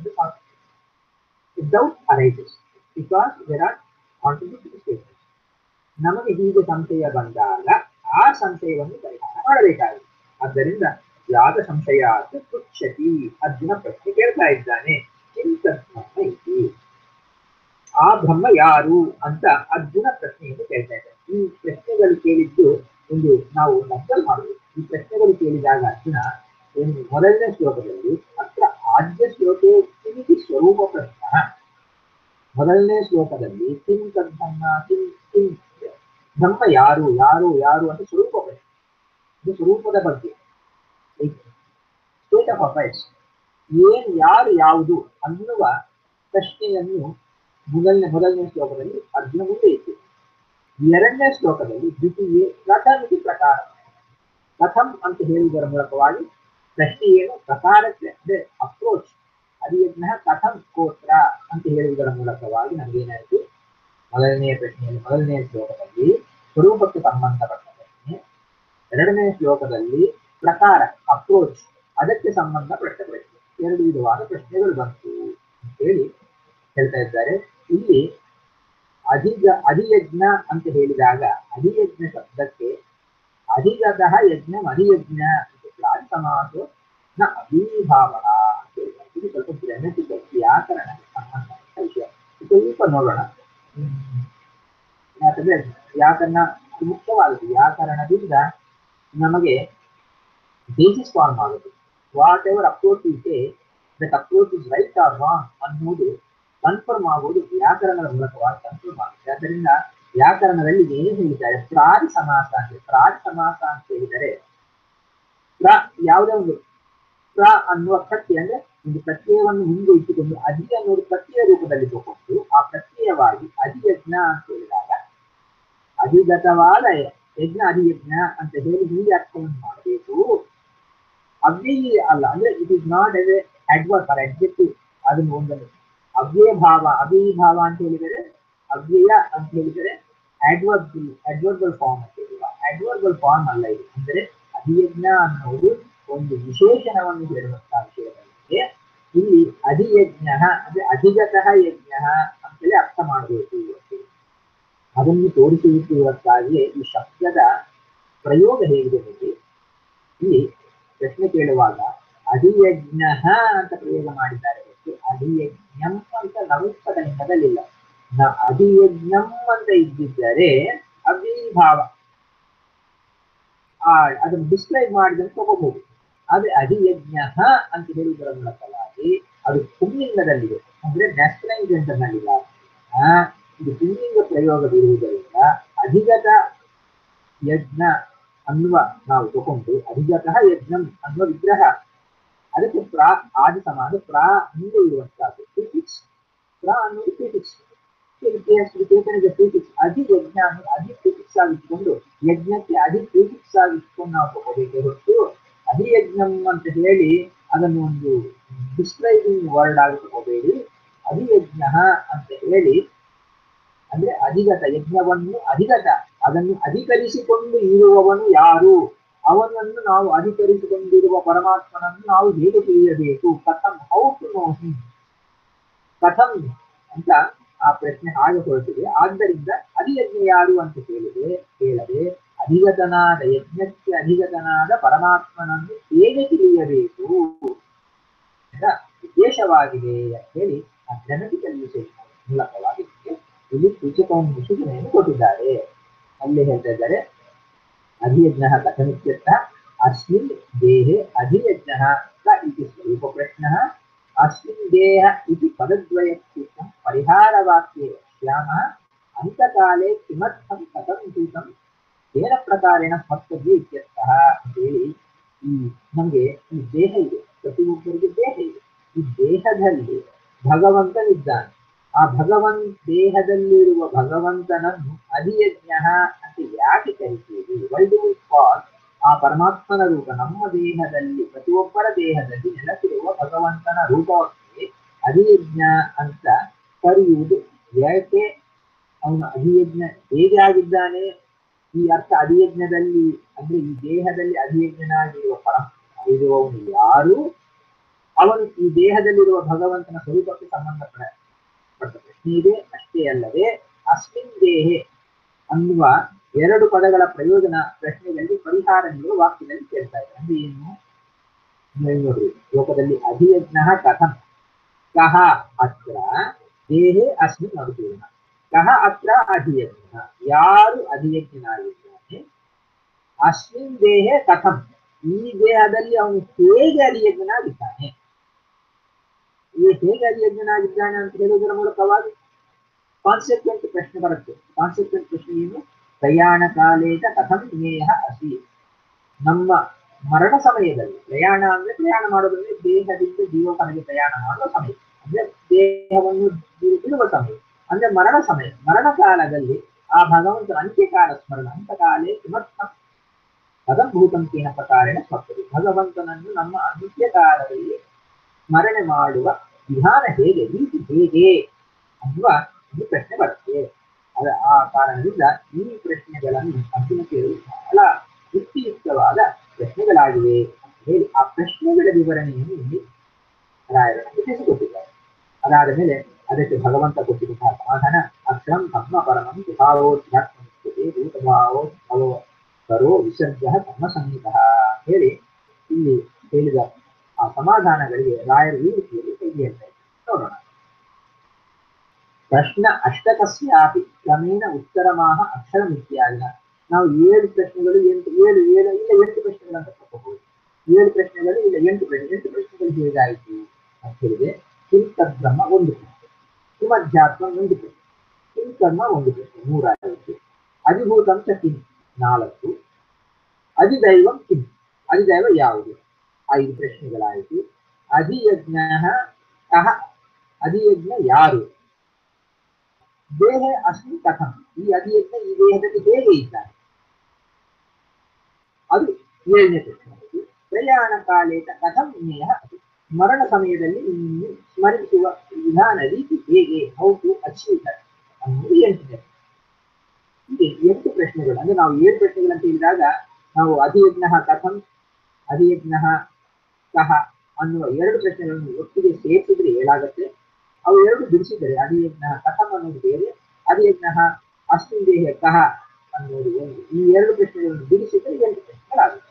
doubt arises because there are contradicting statements ನಮಗೆ ಹೀಗೆ ಸಂಶಯ ಬಂದಾಗ ಆ ಸಂಶಯವನ್ನು ಪರಿಹಾರ ಮಾಡಬೇಕಾಗಿದೆ ಆದ್ದರಿಂದ ಯಾದ ಸಂಶಯ ಪೃಚ್ಛತಿ ಅರ್ಜುನ ಪ್ರಶ್ನೆ ಕೇಳ್ತಾ ಇದ್ದಾನೆ ಚಿಂತನ ಇತಿ ಆ ಬ್ರಹ್ಮ ಯಾರು ಅಂತ ಅರ್ಜುನ ಪ್ರಶ್ನೆಯನ್ನು ಕೇಳ್ತಾ ಇದ್ದಾರೆ ಈ ಪ್ರಶ್ನೆಗಳು ಕೇಳಿದ್ದು ಒಂದು ನಾವು ನಕಲ್ ಮಾಡಬೇಕು ಈ ಪ್ರಶ್ನೆಗಳು ಕೇಳಿದಾಗ ಅರ್ಜುನ ಒಂದು ಮೊದಲನೇ ಶ್ಲೋಕದಲ್ಲಿ ಅತ್ರ ಆದ್ಯ ಶ್ಲೋಕೆ ಕಿಮಿತಿ ಸ್ವರೂಪ ಪ್ರಶ್ನ ಮೊದಲನೇ ಶ್ಲೋಕದಲ್ಲಿ ಕಿಂ ತದ್ಧಮ್ಮ ಕಿಂ ಕಿಂ ಬ್ರಹ್ಮ ಯಾರು ಯಾರು ಯಾರು ಅಂತ ಸ್ವರೂಪ ಪ್ರಶ್ನೆ ಇದು ಸ್ವರೂಪದ ಬಗ್ಗೆ ಸ್ಟೇಟ್ ಆಫ್ ಅಫೈರ್ಸ್ ಏನ್ ಯಾರು ಯಾವುದು ಅನ್ನುವ ಪ್ರಶ್ನೆಯನ್ನು ಮೊದಲನೇ ಮೊದಲನೇ ಶ್ಲೋಕದಲ್ಲಿ ಅರ್ಜುನ ಮುಂದೆ ಇತ್ತು ಎರಡನೇ ಶ್ಲೋಕದಲ್ಲಿ ದ್ವಿತೀಯ ಪ್ರಥಮಿತಿ ಪ್ರಕಾರ ಪ್ರಥಮ್ ಅಂತ ಹೇಳುವುದರ ಮೂಲಕವಾಗಿ ಪ್ರಶ್ನೆ ಏನು ಪ್ರಕಾರಕ್ಕೆ ಅಂದ್ರೆ ಅಪ್ರೋಚ್ ಅರಿಯಜ್ಞ ಕಥಂ ಗೋತ್ರ ಅಂತ ಹೇಳುವುದರ ಮೂಲಕವಾಗಿ ನಮಗೇನಾಯಿತು ಮೊದಲನೆಯ ಪ್ರಶ್ನೆಯಲ್ಲಿ ಮೊದಲನೆಯ ಶ್ಲೋಕದಲ್ಲಿ ಸ್ವರೂಪಕ್ಕೆ ಸಂಬಂಧಪಟ್ಟ ಪ್ರಶ್ನೆ ಎರಡನೇ ಶ್ಲೋಕದಲ್ಲಿ ಪ್ರಕಾರ ಅಪ್ರೋಚ್ ಅದಕ್ಕೆ ಸಂಬಂಧಪಟ್ಟ ಪ್ರಶ್ನೆ ಎರಡು ವಿಧವಾದ ಪ್ರಶ್ನೆಗಳು ಬಂತು ಅಂತ ಹೇಳಿ ಹೇಳ್ತಾ ಇದ್ದಾರೆ ಇಲ್ಲಿ ಅಧಿಗ ಅಧಿಯಜ್ಞ ಅಂತ ಹೇಳಿದಾಗ ಅಧಿಯಜ್ಞ ಶಬ್ದಕ್ಕೆ ಅಧಿಗತಃ ಯಜ್ಞ ಅಧಿಯಜ್ಞ ಅಂತ ಪ್ರಾಣಿ ಸಮಾಸೋ ನ ಅವಿಭಾವನ ಅಂತ ಹೇಳಿದ್ದಾರೆ ಇದು ಸ್ವಲ್ಪ ಗ್ರಹಟಿಕಲ್ ವ್ಯಾಕರಣಕ್ಕೆ ಸಂಬಂಧಪಟ್ಟ ವಿಷಯ ಸ್ವಲ್ಪ ನೋಡೋಣ ಹ್ಮ್. ಯಾಕಂದ್ರೆ ವ್ಯಾಕರಣ ಅತಿ ಮುಖ್ಯವಾದದ್ದು ವ್ಯಾಕರಣದಿಂದ ನಮಗೆ ಬೇಸಿಸ್ ಫಾರ್ಮ್ ಆಗುತ್ತೆ ವಾಟ್ ಎವರ್ ಅಪ್ರೋಚ್ ಇದೆ that approach is right or wrong ಅನ್ನೋದು ಕನ್ಫರ್ಮ್ ಆಗೋದು ವ್ಯಾಕರಣದ ಮೂಲಕವಾಗಿ ಕನ್ಫರ್ಮ್ ಆಗುತ್ತೆ ಆದ್ದರಿಂದ ವ್ಯಾಕರಣದಲ್ಲಿ ಏನು ಹೇಳಿದ್ದಾರೆ ಪ್ರಾಣಿ ಸಮಾಸ ಅಂತ ಪ್ರಾಣಿ ಸಮಾಸ ಅಂತ ಹೇಳಿದರೆ ಪ್ರ ಯಾವುದೇ ಒಂದು ಪ್ರ ಅನ್ನುವ ಪ್ರತ್ಯಯ ಅಂದ್ರೆ ಒಂದು ಪ್ರತ್ಯಯವನ್ನು ಮುಂದೆ ಇಟ್ಟುಕೊಂಡು ಅಧಿ ಅನ್ನೋದು ಪ್ರತ್ಯಯ ರೂಪದಲ್ಲಿ ತಗೊಂಡು ಆ ಪ್ರತ್ಯಯವಾಗಿ ಅಧಿಯಜ್ಞ ಅಂತ ಹೇಳಿದಾಗ ಅಧಿಗತವಾದ ಯಜ್ಞ ಅಧಿಯಜ್ಞ ಅಂತ ಹೇಳಿ ಹೀಗೆ ಅರ್ಥವನ್ನು ಮಾಡಬೇಕು ಅವ್ಯಯಿ ಅಲ್ಲ ಅಂದ್ರೆ it is not as a adverbs or adjective ಅದನ್ನು ಒಂದನ್ನು ಅವ್ಯಯ ಭಾವ ಅವ್ಯಯಿ ಭಾವ ಅಂತ ಹೇಳಿದರೆ ಅವ್ಯಯ ಅಂತ ಹೇಳಿದರೆ ಅಡ್ವರ್ಬಲ್ ಅಡ್ವರ್ಬಲ್ ಫಾರ್ಮ್ ಅಂತ ಹೇಳಿಲ್ಲ ಅಡ್ವರ್ಬಲ್ ಫಾರ್ಮ್ ಅಲ್ಲ ಇದು ಅಂದರೆ ಅಧಿಯಜ್ಞ ಅನ್ನೋದು ಒಂದು ವಿಶೇಷಣವನ್ನು ಹೇಳುವಂತಹ ವಿಷಯಗಳಿಗೆ ಇಲ್ಲಿ ಅಧಿಯಜ್ಞ ಅಂದ್ರೆ ಅಧಿಗತಃ ಯಜ್ಞ ಅಂತೇಳಿ ಅರ್ಥ ಮಾಡಬೇಕು ಇವತ್ತು ಅದನ್ನು ತೋರಿಸುವುದಕ್ಕಾಗಿಯೇ ಈ ಶಬ್ದದ ಪ್ರಯೋಗ ಹೇಗಿದೆ ನೋಡಿ ಇಲ್ಲಿ ಪ್ರಶ್ನೆ ಕೇಳುವಾಗ ಅಧಿಯಜ್ಞ ಅಂತ ಪ್ರಯೋಗ ಮಾಡಿದ್ದಾರೆ ಹೊರತು ಅಧಿಯಜ್ಞಂ ಅಂತ ನವಿಸ್ಪದ ಲಿಂಗದಲ್ಲಿಲ್ಲ ನ ಅಧಿಯಜ್ಞಂ ಅಂತ ಇದ್ದಿದ್ದರೆ ಅವಿಭಾವ ಆ ಅದನ್ನು ಡಿಸ್ಕ್ರೈಬ್ ಮಾಡಿದಂತೆ ತಗೋಬಹುದು ಆದ್ರೆ ಅಧಿಯಜ್ಞ ಅಂತ ಹೇಳುವುದರ ಮೂಲಕವಾಗಿ ಅದು ಪುಲ್ಲಿಂಗದಲ್ಲಿದೆ ಅಂದ್ರೆ ನ್ಯಾಷನಲ್ ಜೆಂಡರ್ ನಲ್ಲಿಲ್ಲ ಆ, ಇದು ಪುಲ್ಲಿಂಗ ಪ್ರಯೋಗವಿರುವುದರಿಂದ ಅಧಿಗತ ಯಜ್ಞ ಅನ್ನುವ ನಾವು ತಗೊಂಡು ಅಧಿಗತಃ ಯಜ್ಞಂ ಅನ್ನುವ ವಿಗ್ರಹ ಅದಕ್ಕೆ ಪ್ರಾ ಆದಿ ಸಮಾನ ಪ್ರಾ ಮುಂದೆ ಇರುವಂತಹದ್ದು ಪ್ರಿಫಿಕ್ಸ್ ಪ್ರಾ ಅನ್ನೋದು ಪ್ರಿಫಿಕ್ಸ್ ಕೇತನಿಗೆ ಪ್ರಿಫಿಕ್ಸ್ ಅಧಿ ಯಜ್ಞ ಅನ್ನೋದು ಅಧಿ ಪ್ರಿಫಿಕ್ಸ್ ಆಗಿಟ್ಕೊಂಡು ಯಜ್ಞಕ್ಕೆ ಅಧಿ ಪ್ರಿಫಿಕ್ಸ್ ಆಗಿಟ್ಕೊಂಡು ನಾವು ತಗೋಬೇಕೆ ಹೊರತು ಅಧಿಯಜ್ಞಂ ಅಂತ ಹೇಳಿ ಅದನ್ನು ಒಂದು ಡಿಸ್ಕ್ರೈಬಿಂಗ್ ವರ್ಡ್ ಆಗಿ ತಗೋಬೇಡಿ ಅಧಿಯಜ್ಞ ಅಂತ ಹೇಳಿ ಅಂದ್ರೆ ಅಧಿಗತ ಯಜ್ಞವನ್ನು ಅಧಿಗತ ಅದನ್ನು ಅಧಿಕರಿಸಿಕೊಂಡು ಇರುವವನು ಯಾರು ಅವನನ್ನು ನಾವು ಅಧಿಕರಿಸಿಕೊಂಡಿರುವ ಪರಮಾತ್ಮನನ್ನು ನಾವು ಹೇಗೆ ತಿಳಿಯಬೇಕು ಕಥಂ ಹೌ ಟು ನೋ ಹಿಮ್ ಕಥಂ ಅಂತ ಆ ಪ್ರಶ್ನೆ ಹಾಗೆ ಹೊರಟಿದೆ ಆದ್ದರಿಂದ ಅಧಿಯಜ್ಞ ಯಾರು ಅಂತ ಕೇಳಿದೆ ಕೇಳದೆ ಅಧಿಗತನಾದ ಯಜ್ಞಕ್ಕೆ ಅಧಿಗತನಾದ ಪರಮಾತ್ಮನನ್ನು ಹೇಗೆ ತಿಳಿಯಬೇಕು ಅಂತ ಉದ್ದೇಶವಾಗಿದೆ ಅಂತ ಹೇಳಿ ಆ ಗ್ರಹಟಿಕಲ್ ವಿಶೇಷ ಮೂಲಕವಾಗಿ ಇಲ್ಲಿ ಸೂಚಕವನ್ನು ಸೂಚನೆಯನ್ನು ಕೊಟ್ಟಿದ್ದಾರೆ ಅಲ್ಲಿ ಹೇಳ್ತಾ ಇದ್ದಾರೆ ಅಧಿಯಜ್ಞ ಕಥಮಿತ್ಯರ್ಥ ಅಸ್ಮಿನ್ ದೇಹೆ ಅಧಿಯಜ್ಞ ಕ ಇತಿ ಸ್ವರೂಪ ಪ್ರಶ್ನ ಅಸ್ಮಿನ್ ದೇಹ ಇತಿ ಪದದ್ವಯಕ್ಕೂತಂ ಪರಿಹಾರವಾಕ್ಯೇ ಶ್ಯಾಮ ಅಂತಕಾಲೇ ಕಿಮರ್ಥಂ ಕಥಂ ಭೂತಂ ಏನ ಪ್ರಕಾರೇಣ ಸ್ಮರ್ತವ್ಯ ಇತ್ಯರ್ಥಃ ಅಂತೇಳಿ ಈ ನಮಗೆ ಈ ದೇಹ ಇದೆ ಪ್ರತಿಯೊಬ್ಬರಿಗೆ ದೇಹ ಇದೆ ಈ ದೇಹದಲ್ಲಿ ಭಗವಂತನಿದ್ದಾನೆ ಆ ಭಗವನ್ ದೇಹದಲ್ಲಿರುವ ಭಗವಂತನನ್ನು ಅಧಿಯಜ್ಞ ಅಂತ ಯಾಕೆ ಕರಿತೀವಿ ವೈ ಡು ಕಾಲ್ ಆ ಪರಮಾತ್ಮನ ರೂಪ ನಮ್ಮ ದೇಹದಲ್ಲಿ ಪ್ರತಿಯೊಬ್ಬರ ದೇಹದಲ್ಲಿ ನೆಲೆಸಿರುವ ಭಗವಂತನ ರೂಪಕ್ಕೆ ಅಧಿಯಜ್ಞ ಅಂತ ಕರೆಯುವುದು ಯಾಕೆ ಅವನು ಅಧಿಯಜ್ಞ ಹೇಗೆ ಆಗಿದ್ದಾನೆ ಈ ಅರ್ಥ ಅಧಿಯಜ್ಞದಲ್ಲಿ ಅಂದ್ರೆ ಈ ದೇಹದಲ್ಲಿ ಅಧಿಯಜ್ಞನಾಗಿರುವ ಪರ ಇರುವವನು ಯಾರು ಅವನು ಈ ದೇಹದಲ್ಲಿರುವ ಭಗವಂತನ ಸ್ವರೂಪಕ್ಕೆ ಸಂಬಂಧಪಡ ಪಟ್ಟ ಪ್ರಶ್ನೆ ಇದೆ ಅಷ್ಟೇ ಅಲ್ಲದೆ ಅಸ್ಮಿನ್ ದೇಹೆ ಅನ್ನುವ ಎರಡು ಪದಗಳ ಪ್ರಯೋಜನ ಪ್ರಶ್ನೆಗಳಿಗೆ ಪರಿಹಾರ ನೀಡುವ ವಾಕ್ಯದಲ್ಲಿ ಕೇಳ್ತಾ ಇದೆ ಅಂದ್ರೆ ಏನು ನೀವು ನೋಡ್ರಿ ಲೋಕದಲ್ಲಿ ಅಧಿಯಜ್ಞ ಕಥಂ ಕಹ ಅತ್ರ ದೇಹೆ ಅಸ್ಮಿನ್ ಅರ್ಜುನ ಕಹ ಅತ್ರ ಅಧಿಯಜ್ಞ ಯಾರು ಅಧಿಯಜ್ಞನಾಗಿದ್ದಾನೆ ಅಸ್ಮಿನ್ ದೇಹೆ ಕಥಂ ಈ ದೇಹದಲ್ಲಿ ಅವನು ಹೇಗೆ ಅಧಿಯಜ್ಞನಾಗಿದ್ದಾನೆ ಈ ಹೇಗೆ ಅಧಿಯಜ್ಞನಾಗಿದ್ದಾನೆ ಅಂತ ಹೇಳುವುದರ ಮೂಲಕವಾಗಿ ಕಾನ್ಸೆಕ್ವೆಂಟ್ ಪ್ರಶ್ನೆ ಬರುತ್ತೆ ಕಾನ್ಸೆಕ್ವೆಂಟ್ ಪ್ರಶ್ನೆ ಏನು ಪ್ರಯಾಣ ಕಾಲೇತ ಕಥಂ ಜ್ಞೇಯ ಅಸಿ ನಮ್ಮ ಮರಣ ಸಮಯದಲ್ಲಿ ಪ್ರಯಾಣ ಅಂದ್ರೆ ಪ್ರಯಾಣ ಮಾಡೋದಂದ್ರೆ ದೇಹದಿಂದ ಜೀವಕನಿಗೆ ಪ್ರಯಾಣ ಮಾಡುವ ಸಮಯ ಅಂದ್ರೆ ದೇಹವನ್ನು ಬಿಡು- ಬಿಡುವ ಸಮಯ ಅಂದ್ರೆ ಮರಣ ಸಮಯ ಮರಣ ಕಾಲದಲ್ಲಿ ಆ ಭಗವಂತನ ಅಂತ್ಯಕಾಲ ಸ್ಮರಣ ಅಂತಕಾಲೇ ಕಿಮರ್ಥಂ ಪದಭೂತಂ ಕೇನ ಪ್ರಕಾರೇಣ ಸ್ಮರ್ತದೆ ಭಗವಂತನನ್ನು ನಮ್ಮ ಅಂತ್ಯ ಕಾಲದಲ್ಲಿ ಸ್ಮರಣೆ ಮಾಡುವ ವಿಧಾನ ಹೇಗೆ ರೀತಿ ಹೇಗೆ ಅನ್ನುವ ಒಂದು ಪ್ರಶ್ನೆ ಬರುತ್ತೆ ಅದ ಆ ಕಾರಣದಿಂದ ಈ ಪ್ರಶ್ನೆಗಳನ್ನು ಅಂತಿಮ ಕೇಳಿ ಬಹಳ ಯುಕ್ತಿಯುಕ್ತವಾದ ಪ್ರಶ್ನೆಗಳಾಗಿವೆ ಅಂತ ಹೇಳಿ ಆ ಪ್ರಶ್ನೆಗಳ ವಿವರಣೆಯನ್ನು ಇಲ್ಲಿ ರಾಯರು ನಮಗೆ ತಿಳಿಸಿಕೊಟ್ಟಿದ್ದಾರೆ ಅದಾದ ಮೇಲೆ ಅದಕ್ಕೆ ಭಗವಂತ ಕೊಟ್ಟಿರುವಂತಹ ಸಮಾಧಾನ ಅಕ್ಷ ಅಕ್ಷರಂ ಬ್ರಹ್ಮ ಪರಮಂ ವಿಭಾವೋಧ್ಯಾತ್ಮಕ್ಕೆ ಭೂತಭಾವೋ ಭವೋ ಕರೋ ವಿಸರ್ಜ ಕರ್ಮ ಸಂಹಿತ ಹೇಳಿ ಇಲ್ಲಿ ಹೇಳಿದ ಆ ಸಮಾಧಾನಗಳಿಗೆ ರಾಯರು ಈ ರೀತಿಯಲ್ಲಿ ಹೇಗೆ ಹೇಳ್ತಾರೆ ನೋಡೋಣ ಪ್ರಶ್ನ ಅಷ್ಟಕಸ್ಯಾಪಿ ಕ್ರಮೇಣ ಉತ್ತರಮಾಹ ಅಕ್ಷರ ಇತ್ಯಾದಿನ ನಾವು ಏಳು ಪ್ರಶ್ನೆಗಳು ಎಂಟು ಏಳು ಏಳು ಇಲ್ಲ ಎಂಟು ಪ್ರಶ್ನೆಗಳಂತ ತಗೋಬಹುದು ಏಳು ಪ್ರಶ್ನೆಗಳು ಇಲ್ಲ ಎಂಟು ಪ್ರಶ್ನೆ ಎಂಟು ಪ್ರಶ್ನೆಗಳು ಹೇಗಾಯಿತು ಅಂತ ಹೇಳಿದ್ರೆ ಕಿಂತದ್ಬ್ರಹ್ಮ ಒಂದು ಪ್ರಶ್ನೆ ಕಿಮಧ್ಯಾತ್ಮ ಒಂದು ಪ್ರಶ್ನೆ ಕಿಂಕರ್ಮ ಒಂದು ಪ್ರಶ್ನೆ ಮೂರಾಯಿತು ಅಧಿಭೂತಂ ಚ ಕಿಂ ನಾಲ್ಕು ಅಧಿದೈವಂ ಕಿಂ ಅಧಿದೈವ ಯಾವುದು ಐದು ಪ್ರಶ್ನೆಗಳಾಯಿತು ಅಧಿಯಜ್ಞ ಕಹ ಅಧಿಯಜ್ಞ ಯಾರು ದೇಹ ಅಸ್ಮಿ ಕಥಂ ಈ ಅಧಿಯಜ್ಞ ಈ ದೇಹದಲ್ಲಿ ಹೇಗೆ ಇದ್ದಾನೆ ಅದು ಏಳನೇ ಪ್ರಶ್ನೆ ಆಯಿತು ಪ್ರಯಾಣ ಕಾಲೇಟ ಕಥಂ ಜ್ಞೇಯ ಮರಣ ಸಮಯದಲ್ಲಿ ಇನ್ನು ಸ್ಮರಿಸುವ ವಿಧಾನ ರೀತಿ ಹೇಗೆ ಹೌ ಟು ಅಚೀವ್ ಅನ್ನೋದು ಎಂಟನೇ ಹೀಗೆ ಎಂಟು ಪ್ರಶ್ನೆಗಳು ಅಂದ್ರೆ ನಾವು ಏಳು ಪ್ರಶ್ನೆಗಳಂತ ಹೇಳಿದಾಗ ನಾವು ಅಧಿಯಜ್ಞ ಕಥಂ ಅಧಿಯಜ್ಞ ಕಹ ಅನ್ನುವ ಎರಡು ಪ್ರಶ್ನೆಗಳನ್ನು ಒಟ್ಟಿಗೆ ಸೇರಿಸಿದ್ರೆ ಏಳಾಗತ್ತೆ ಅವು ಎರಡು ಬಿಡಿಸಿದರೆ ಅಧಿಯಜ್ಞ ಕಥಂ ಅನ್ನೋದು ಬೇರೆ ಅಧಿಯಜ್ಞ ಅಸ್ಮಿನ್ ದೇಹ ಕಹ ಅನ್ನೋದು ಒಂದು ಈ ಎರಡು ಪ್ರಶ್ನೆಗಳನ್ನು ಬಿಡಿಸಿದರೆ ಎಂಟು ಪ್ರಶ್ನೆಗಳಾಗುತ್ತೆ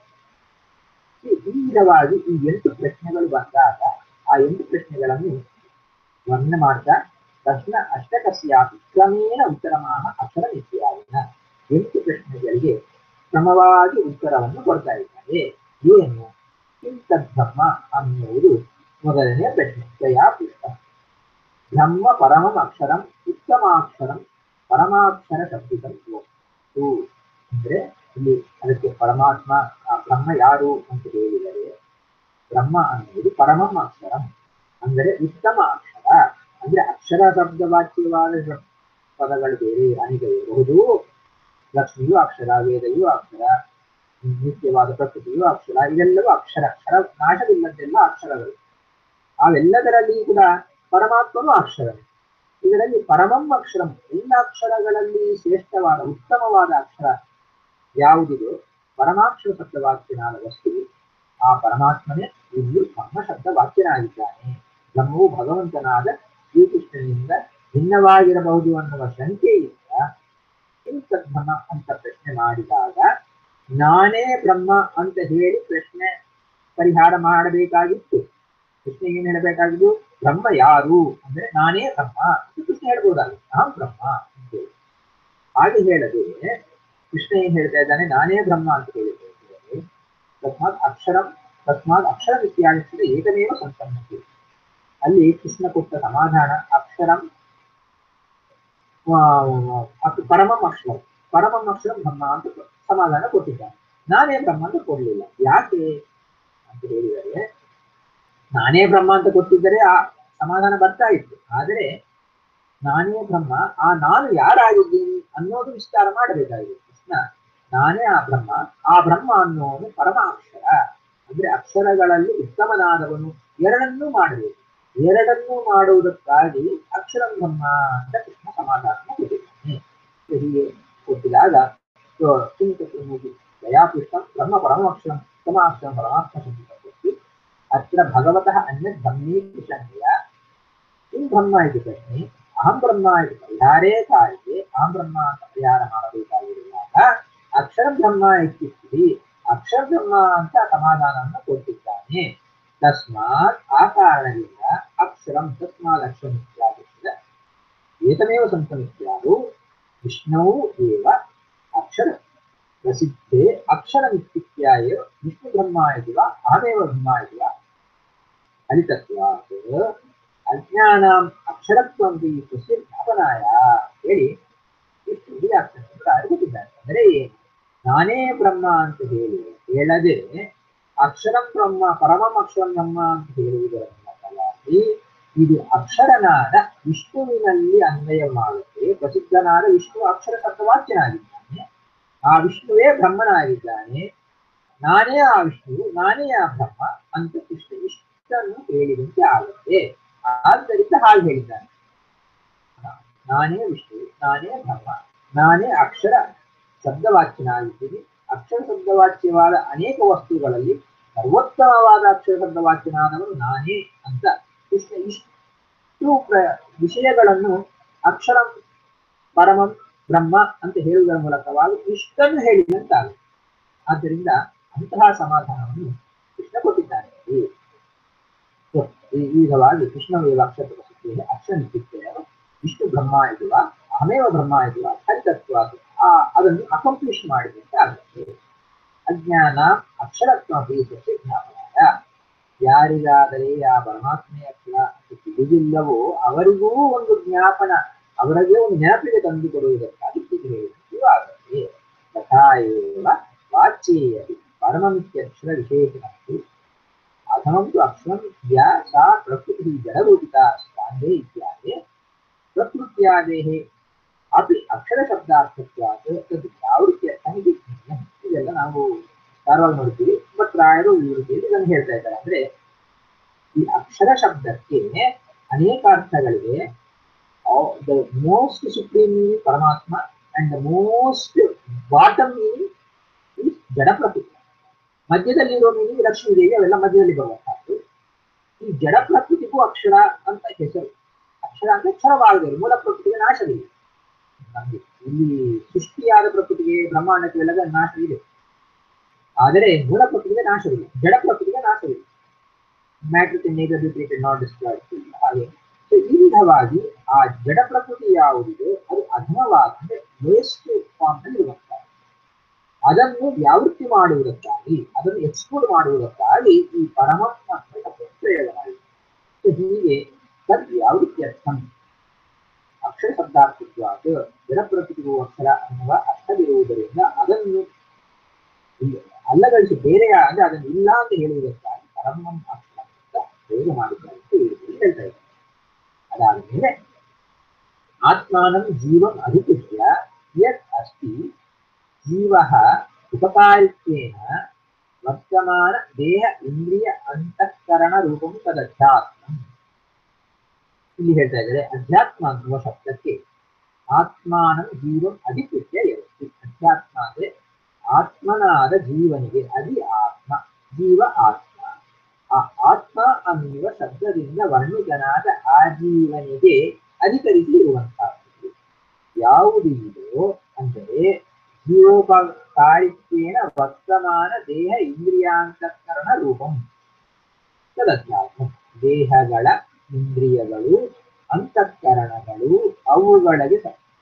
ಈ- ಈ ವಿಧವಾಗಿ ಈ ಎಂಟು ಪ್ರಶ್ನೆಗಳು ಬಂದಾಗ ಆ ಎಂಟು ಪ್ರಶ್ನೆಗಳನ್ನು ವರ್ಣನೆ ಮಾಡ್ತಾ ಪ್ರಶ್ನ ಅಷ್ಟಕಸ್ಯಾಪಿ ಕ್ರಮೇಣ ಉತ್ತರಮಾಹ ಅಕ್ಷರ ಇತ್ಯಾದಿನ ಎಂಟು ಪ್ರಶ್ನೆಗಳಿಗೆ ಕ್ರಮವಾಗಿ ಉತ್ತರವನ್ನು ಕೊಡ್ತಾ ಇದ್ದಾರೆ ಏನು ಕಿಂತದ್ಬ್ರಹ್ಮ ಅನ್ನುವುದು ಮೊದಲನೇ ಪ್ರಶ್ನೆ ದಯಾ ಪುಷ್ಟ ಬ್ರಹ್ಮ ಪರಮಂ ಅಕ್ಷರಂ ಉತ್ತಮಾಕ್ಷರಂ ಪರಮಾಕ್ಷರ ಶಬ್ದಿಕಂ ವಸ್ತು ಅಂದ್ರೆ ಇಲ್ಲಿ ಅದಕ್ಕೆ ಪರಮಾತ್ಮ ಆ ಬ್ರಹ್ಮ ಯಾರು ಅಂತ ಹೇಳಿದರೆ ಬ್ರಹ್ಮ ಅನ್ನುವುದು ಪರಮಂ ಅಕ್ಷರಂ ಅಂದರೆ ಉತ್ತಮ ಅಕ್ಷರ ಅಂದ್ರೆ ಅಕ್ಷರ ಶಬ್ದ ವಾಚ್ಯವಾದ ಶ- ಪದಗಳು ಬೇರೆ ಅನೇಕ ಇರಬಹುದು ಲಕ್ಷ್ಮಿಯು ಅಕ್ಷರ ವೇದಯು ಅಕ್ಷರ ನಿತ್ಯವಾದ ಪ್ರಕೃತಿಯು ಅಕ್ಷರ ಇವೆಲ್ಲವೂ ಅಕ್ಷರ ಅಕ್ಷರ ನಾಶವಿಲ್ಲದೆಲ್ಲ ಅಕ್ಷರಗಳು ಅವೆಲ್ಲದರಲ್ಲಿ ಕೂಡ ಪರಮಾತ್ಮನು ಅಕ್ಷರವೇ ಇದರಲ್ಲಿ ಪರಮಂ ಅಕ್ಷರಂ ಎಲ್ಲ ಅಕ್ಷರಗಳಲ್ಲಿ ಶ್ರೇಷ್ಠವಾದ ಉತ್ತಮವಾದ ಅಕ್ಷರ ಯಾವುದಿದೆ ಪರಮಾಕ್ಷರ ಶಬ್ದವಾಕ್ಯನಾದ ವಸ್ತು ಆ ಪರಮಾತ್ಮನೇ ಇಲ್ಲಿ ಬ್ರಹ್ಮ ಶಬ್ದ ವಾಕ್ಯನಾಗಿದ್ದಾನೆ ಬ್ರಹ್ಮವು ಭಗವಂತನಾದ ಶ್ರೀಕೃಷ್ಣನಿಂದ ಭಿನ್ನವಾಗಿರಬಹುದು ಅನ್ನುವ ಶಂಕೆಯಿಂದ ಬ್ರಹ್ಮ ಅಂತ ಪ್ರಶ್ನೆ ಮಾಡಿದಾಗ ನಾನೇ ಬ್ರಹ್ಮ ಅಂತ ಹೇಳಿ ಪ್ರಶ್ನೆ ಪರಿಹಾರ ಮಾಡಬೇಕಾಗಿತ್ತು ಕೃಷ್ಣ ಏನ್ ಹೇಳಬೇಕಾಗಿದ್ದು ಬ್ರಹ್ಮ ಯಾರು ಅಂದ್ರೆ ನಾನೇ ಬ್ರಹ್ಮ ಅಂತ ಕೃಷ್ಣ ಹೇಳ್ಬೋದಾಗಿತ್ತು ನಾನ್ ಬ್ರಹ್ಮ ಅಂತೇಳಿ ಹಾಗೆ ಹೇಳದೆ ಕೃಷ್ಣ ಏನ್ ಹೇಳ್ತಾ ಇದ್ದಾನೆ ನಾನೇ ಬ್ರಹ್ಮ ಅಂತ ಹೇಳಿದ್ದೇನೆ ತಸ್ಮಾತ್ ಅಕ್ಷರಂ ತಸ್ಮಾತ್ ಅಕ್ಷರ ಇತ್ಯಾದಿಸಿದ ಏಕಮೇವ ಸಂಪನ್ನತೆ ಅಲ್ಲಿ ಕೃಷ್ಣ ಕೊಟ್ಟ ಸಮಾಧಾನ ಅಕ್ಷರಂ ಆ, ಅಕ್- ಪರಮಂ ಅಕ್ಷರಂ ಪರಮಂ ಅಕ್ಷರಂ ಬ್ರಹ್ಮ ಅಂತ ಸಮಾಧಾನ ಕೊಟ್ಟಿದ್ದಾನೆ ನಾನೇ ಬ್ರಹ್ಮ ಅಂತ ಕೊಡ್ಲಿಲ್ಲ ಯಾಕೆ ಅಂತ ಹೇಳಿದರೆ ನಾನೇ ಬ್ರಹ್ಮ ಅಂತ ಕೊಟ್ಟಿದ್ದರೆ ಆ ಸಮಾಧಾನ ಬರ್ತಾ ಇತ್ತು ಆದರೆ ನಾನೇ ಬ್ರಹ್ಮ ಆ ನಾನು ಯಾರಾಗಿದ್ದೀನಿ ಅನ್ನೋದು ವಿಸ್ತಾರ ಮಾಡಬೇಕಾಗಿದೆ ಕೃಷ್ಣ ನಾನೇ ಆ ಬ್ರಹ್ಮ ಆ ಬ್ರಹ್ಮ ಅನ್ನೋನು ಪರಮ ಅಕ್ಷರ ಅಂದ್ರೆ ಅಕ್ಷರಗಳಲ್ಲಿ ಉತ್ತಮನಾದವನು ಎರಡನ್ನೂ ಮಾಡಬೇಕು ಎರಡನ್ನೂ ಮಾಡುವುದಕ್ಕಾಗಿ ಅಕ್ಷರ ಬ್ರಹ್ಮ ಅಂತ ಕೃಷ್ಣ ಸಮಾಧಾನ ಕೊಟ್ಟಿದ್ದಾನೆ ಹೀಗೆ ಕೊಟ್ಟಿದಾಗ ಚಿಂತಕಿ ದಯಾಪುಷ್ಟಂ ಬ್ರಹ್ಮ ಪರಮಾಕ್ಷರಂ ಉತ್ತಮಾಕ್ಷರಂ ಪರಮಾತ್ಮ ಸಂಹಿತ ಕೊಟ್ಟು ಅತ್ರ ಭಗವತಃ ಅನ್ಯದ್ ಬ್ರಹ್ಮೇತಿ ಸಂಖ್ಯೆಯ किं ಬ್ರಹ್ಮ ಇದು ಪ್ರಶ್ನೆ ಅಹಂ ಬ್ರಹ್ಮ ಇದು ಪರಿಹಾರೇ ಕಾರ್ಯೆ ಅಹಂ ಬ್ರಹ್ಮ ಅಂತ ಪರಿಹಾರ ಮಾಡಬೇಕಾಗಿರುವಾಗ ಅಕ್ಷರ ಬ್ರಹ್ಮ ಇತ್ಯುಕ್ತಿ ಅಕ್ಷರ ಬ್ರಹ್ಮ ಅಂತ ಸಮಾಧಾನವನ್ನು ಕೊಟ್ಟಿದ್ದಾನೆ ತಸ್ಮಾತ್ ಆ ಕಾರಣದಿಂದ ಅಕ್ಷರಂ ತಸ್ಮಾತ್ ಅಕ್ಷರ ಇತ್ಯಾದಿಸಿದ ಏತಮೇವ ಸಂತಮಿತ್ಯಾದು ವಿಷ್ಣುವು ಏವ ಅಕ್ಷರ ಪ್ರಸಿದ್ಧೆ ಅಕ್ಷರಮಿತ್ಯುಕ್ತ್ಯಾಯ ವಿಷ್ಣು ಬ್ರಹ್ಮ ಇತಿ ವಾ ಅಹಮೇವ ಬ್ರಹ್ಮ ಇತಿ ವಾ ಫಲಿತತ್ವಾತ್ ಅಜ್ಞಾನಂ ಅಕ್ಷರತ್ವಂ ತಸ್ಯ ಜ್ಞಾಪನಾಯ ಹೇಳಿ ಇಷ್ಟು ವ್ಯಾಖ್ಯಾನ ಕೊಟ್ಟಿದ್ದಾರೆ ಅಂದರೆ ಏನು ನಾನೇ ಬ್ರಹ್ಮ ಅಂತ ಹೇಳಿ ಹೇಳದೆ ಅಕ್ಷರಂ ಬ್ರಹ್ಮ ಪರಮಂ ಅಕ್ಷರಂ ಬ್ರಹ್ಮ ಅಂತ ಹೇಳುವುದರ ಮೂಲಕವಾಗಿ ಇದು ಅಕ್ಷರನಾದ ವಿಷ್ಣುವಿನಲ್ಲಿ ಅನ್ವಯ ಮಾಡುತ್ತೆ ಪ್ರಸಿದ್ಧನಾದ ವಿಷ್ಣು ಅಕ್ಷರ ಶಬ್ದವಾಚ್ಯನಾಗಿದ್ದಾನೆ ಆ ವಿಷ್ಣುವೇ ಬ್ರಹ್ಮನಾಗಿದ್ದಾನೆ ನಾನೇ ಆ ವಿಷ್ಣು ನಾನೇ ಆ ಬ್ರಹ್ಮ ಅಂತ ಕೃಷ್ಣ ಇಷ್ಟನ್ನು ಹೇಳಿದಂತೆ ಆಗುತ್ತೆ ಆದ್ದರಿಂದ ಹಾಗೆ ಹೇಳಿದ್ದಾನೆ ನಾನೇ ವಿಷ್ಣು ನಾನೇ ಬ್ರಹ್ಮ ನಾನೇ ಅಕ್ಷರ ಶಬ್ದವಾಚ್ಯನಾಗಿದ್ದೀನಿ ಅಕ್ಷರ ಶಬ್ದವಾಚ್ಯವಾದ ಅನೇಕ ವಸ್ತುಗಳಲ್ಲಿ ಸರ್ವೋತ್ತಮವಾದ ಅಕ್ಷರ ಶಬ್ದವಾಚ್ಯನಾದವನು ನಾನೇ ಅಂತ ಕೃಷ್ಣ ಇಷ್ಟು ಪ್ರ ವಿಷಯಗಳನ್ನು ಅಕ್ಷರ ಪರಮಂ ಬ್ರಹ್ಮ ಅಂತ ಹೇಳುವುದರ ಮೂಲಕವಾಗಿ ಇಷ್ಟನ್ನು ಹೇಳಿದಂತಾಗುತ್ತೆ ಆದ್ದರಿಂದ ಅಂತಹ ಸಮಾಧಾನವನ್ನು ಕೃಷ್ಣ ಕೊಟ್ಟಿದ್ದಾನೆ ಈ ಈ ವಿಧವಾಗಿ ಕೃಷ್ಣವೇವ ಅಕ್ಷರ ಪ್ರಸಿದ್ಧಿಯಲ್ಲಿ ಅಕ್ಷರ ವಿಷ್ಣು ಬ್ರಹ್ಮ ಇದುವ ಅಹಮೇವ ಬ್ರಹ್ಮ ಇದುವ ಖಂಡಿತತ್ವ ಆ ಅದನ್ನು ಅಕಂಪ್ಲಿಷ್ ಮಾಡಿದಂತೆ ಆಗುತ್ತೆ ಅಜ್ಞಾನ ಅಕ್ಷರತ್ವ ಬೀಜಕ್ಕೆ ಜ್ಞಾಪನಾಯ ಯಾರಿಗಾದರೆ ಆ ಪರಮಾತ್ಮೆಯ ಅಕ್ಷರ ತಿಳಿದಿಲ್ಲವೋ ಅವರಿಗೂ ಒಂದು ಜ್ಞಾಪನ ಅವರಿಗೆ ಒಂದು ನೆನಪಿಗೆ ತಂದು ಕೊಡುವುದಕ್ಕಾಗಿ ಹೀಗೆ ಹೇಳಿದಂತೆಯೂ ಆಗುತ್ತೆ ತಥಾ ಏವ ವಾಚ್ಯೇಯದಿ ಪರಮಮಿತ್ಯಕ್ಷರ ವಿಶೇಷಣಸ್ತು अथमं तु अक्षरं या सा प्रकृतिः जडरूपिता स्कान्धे इत्यादि प्रकृत्यादेः अपि ಅಕ್ಷರಶಬ್ದಾರ್ಥತ್ವಾತ್ ತದ್ ಯಾವೃತ್ಯರ್ಥ ಇತಿ ಜ್ಞೇಯಂ. ಇದೆಲ್ಲ ನಾವು ಧಾರವಾಡ ನೋಡ್ತೀವಿ ಬಟ್ ರಾಯರು ಈ ರೀತಿಯಲ್ಲಿ ಇದನ್ನು ಹೇಳ್ತಾ ಇದ್ದಾರೆ ಅಂದ್ರೆ ಈ ಅಕ್ಷರ ಶಬ್ದಕ್ಕೆ ಅನೇಕ ಅರ್ಥಗಳಿವೆ ದ ಮೋಸ್ಟ್ ಸುಪ್ರೀಂ ಮೀನಿಂಗ್ ಪರಮಾತ್ಮ and the most bottom meaning ಈ ಜಡ ಪ್ರಕೃತಿ ಮಧ್ಯದಲ್ಲಿರೋ ಮೀನಿಂಗ್ ಲಕ್ಷ್ಮೀ ದೇವಿ ಅವೆಲ್ಲ ಮಧ್ಯದಲ್ಲಿ ಬರುವಂತಹದ್ದು ಈ ಜಡ ಪ್ರಕೃತಿಗೂ ಅಕ್ಷರ ಅಂತ ಹೆಸರು ಅಕ್ಷರ ಅಂದ್ರೆ ಕ್ಷರವಾಗದೆ ಮೂಲ ಪ್ರಕೃತಿಗೆ ನಾಶವಿಲ್ಲ ನಮ್ಗೆ ಇಲ್ಲಿ ಸೃಷ್ಟಿಯಾದ ಪ್ರಕೃತಿಗೆ ಬ್ರಹ್ಮಾಂಡಕ್ಕೆ ಎಲ್ಲ ನಾಶವಿದೆ ಆದರೆ ಮೂಲ ಪ್ರಕೃತಿಗೆ ನಾಶವಿಲ್ಲ ಜಡ ಪ್ರಕೃತಿಗೆ ನಾಶವಿಲ್ಲ matric nature repeated not destroyed ಹಾಗೆ ಸೊ ಈ ವಿಧವಾಗಿ ಆ ಜಡ ಪ್ರಕೃತಿ ಯಾವುದಿದೆ ಅದು ಅಧಮವಾದ ಅಂದ್ರೆ ವೇಸ್ಟ್ ಫಾರ್ಮ್ ನಲ್ಲಿ ಇರುವಂತಹ ಅದನ್ನು ವ್ಯಾವೃತ್ತಿ ಮಾಡುವುದಕ್ಕಾಗಿ ಅದನ್ನು ಎಕ್ಸ್ಪೋರ್ಟ್ ಮಾಡುವುದಕ್ಕಾಗಿ ಈ ಪರಮಾತ್ಮ ಪ್ರಯೋಗವಾಗಿದೆ ಸೊ ಹೀಗೆ ತದ್ ವ್ಯಾವೃತ್ತಿ ಅರ್ಥಂ ಅಕ್ಷರ ಶಬ್ದಾರ್ಥತ್ವಾದ ಜಡಪ್ರಕೃತಿಗೂ ಅಕ್ಷರ ಅನ್ನುವ ಅರ್ಥವಿರುವುದರಿಂದ ಅದನ್ನು ಅಲ್ಲಗಳಿಸಿ ಬೇರೆ ಅಂದ್ರೆ ಅದನ್ನು ಇಲ್ಲ ಅಂತ ಹೇಳುವುದಕ್ಕಾಗಿ ಪರಮಂ ಅಕ್ಷರ ಅಂತ ಪ್ರಯೋಗ ಮಾಡಿದ್ದಾರೆ ಅಂತ ಹೇಳ್ತಾ ಇದ್ದಾರೆ ಅದಾದ ಮೇಲೆ ಆತ್ಮಾನಂ ಜೀವಂ ಅಧಿಕೃತ್ಯ ಯತ್ ಅಸ್ತಿ ಜೀವ ಉಪಕಾರಿತ್ವೇನ ವರ್ತಮಾನ ದೇಹ ಇಂದ್ರಿಯ ಅಂತಃಕರಣ ರೂಪಂ ತದಧ್ಯಾತ್ಮ ಇಲ್ಲಿ ಹೇಳ್ತಾ ಇದ್ದಾರೆ ಅಧ್ಯಾತ್ಮ ಅನ್ನುವ ಶಬ್ದಕ್ಕೆ ಆತ್ಮಾನ ಜೀವಂ ಅಧಿಕೃತ್ಯ ಇರುತ್ತೆ ಅಧ್ಯಾತ್ಮ ಅಂದ್ರೆ ಆತ್ಮನಾದ ಜೀವನಿಗೆ ಅದಿ ಆತ್ಮ ಜೀವ ಆತ್ಮ ಆ ಆತ್ಮ ಅನ್ನುವ ಶಬ್ದದಿಂದ ವರ್ಣಿತನಾದ ಆ ಜೀವನಿಗೆ ಅಧಿಕರಿಸಿ ಇರುವಂತಹದ್ದು ಯಾವುದು ಇದೋ ಅಂದರೆ ಜೀವೋಪಕಾರಿತ್ವೇನ ವರ್ತಮಾನ ದೇಹ ಇಂದ್ರಿಯಾಂತಃಕರಣ ರೂಪಂ ತದಧ್ಯಾತ್ಮ ದೇಹಗಳ ಇಂದ್ರಿಯಗಳು ಅಂತಃಕರಣಗಳು ಅವುಗಳಿಗೆ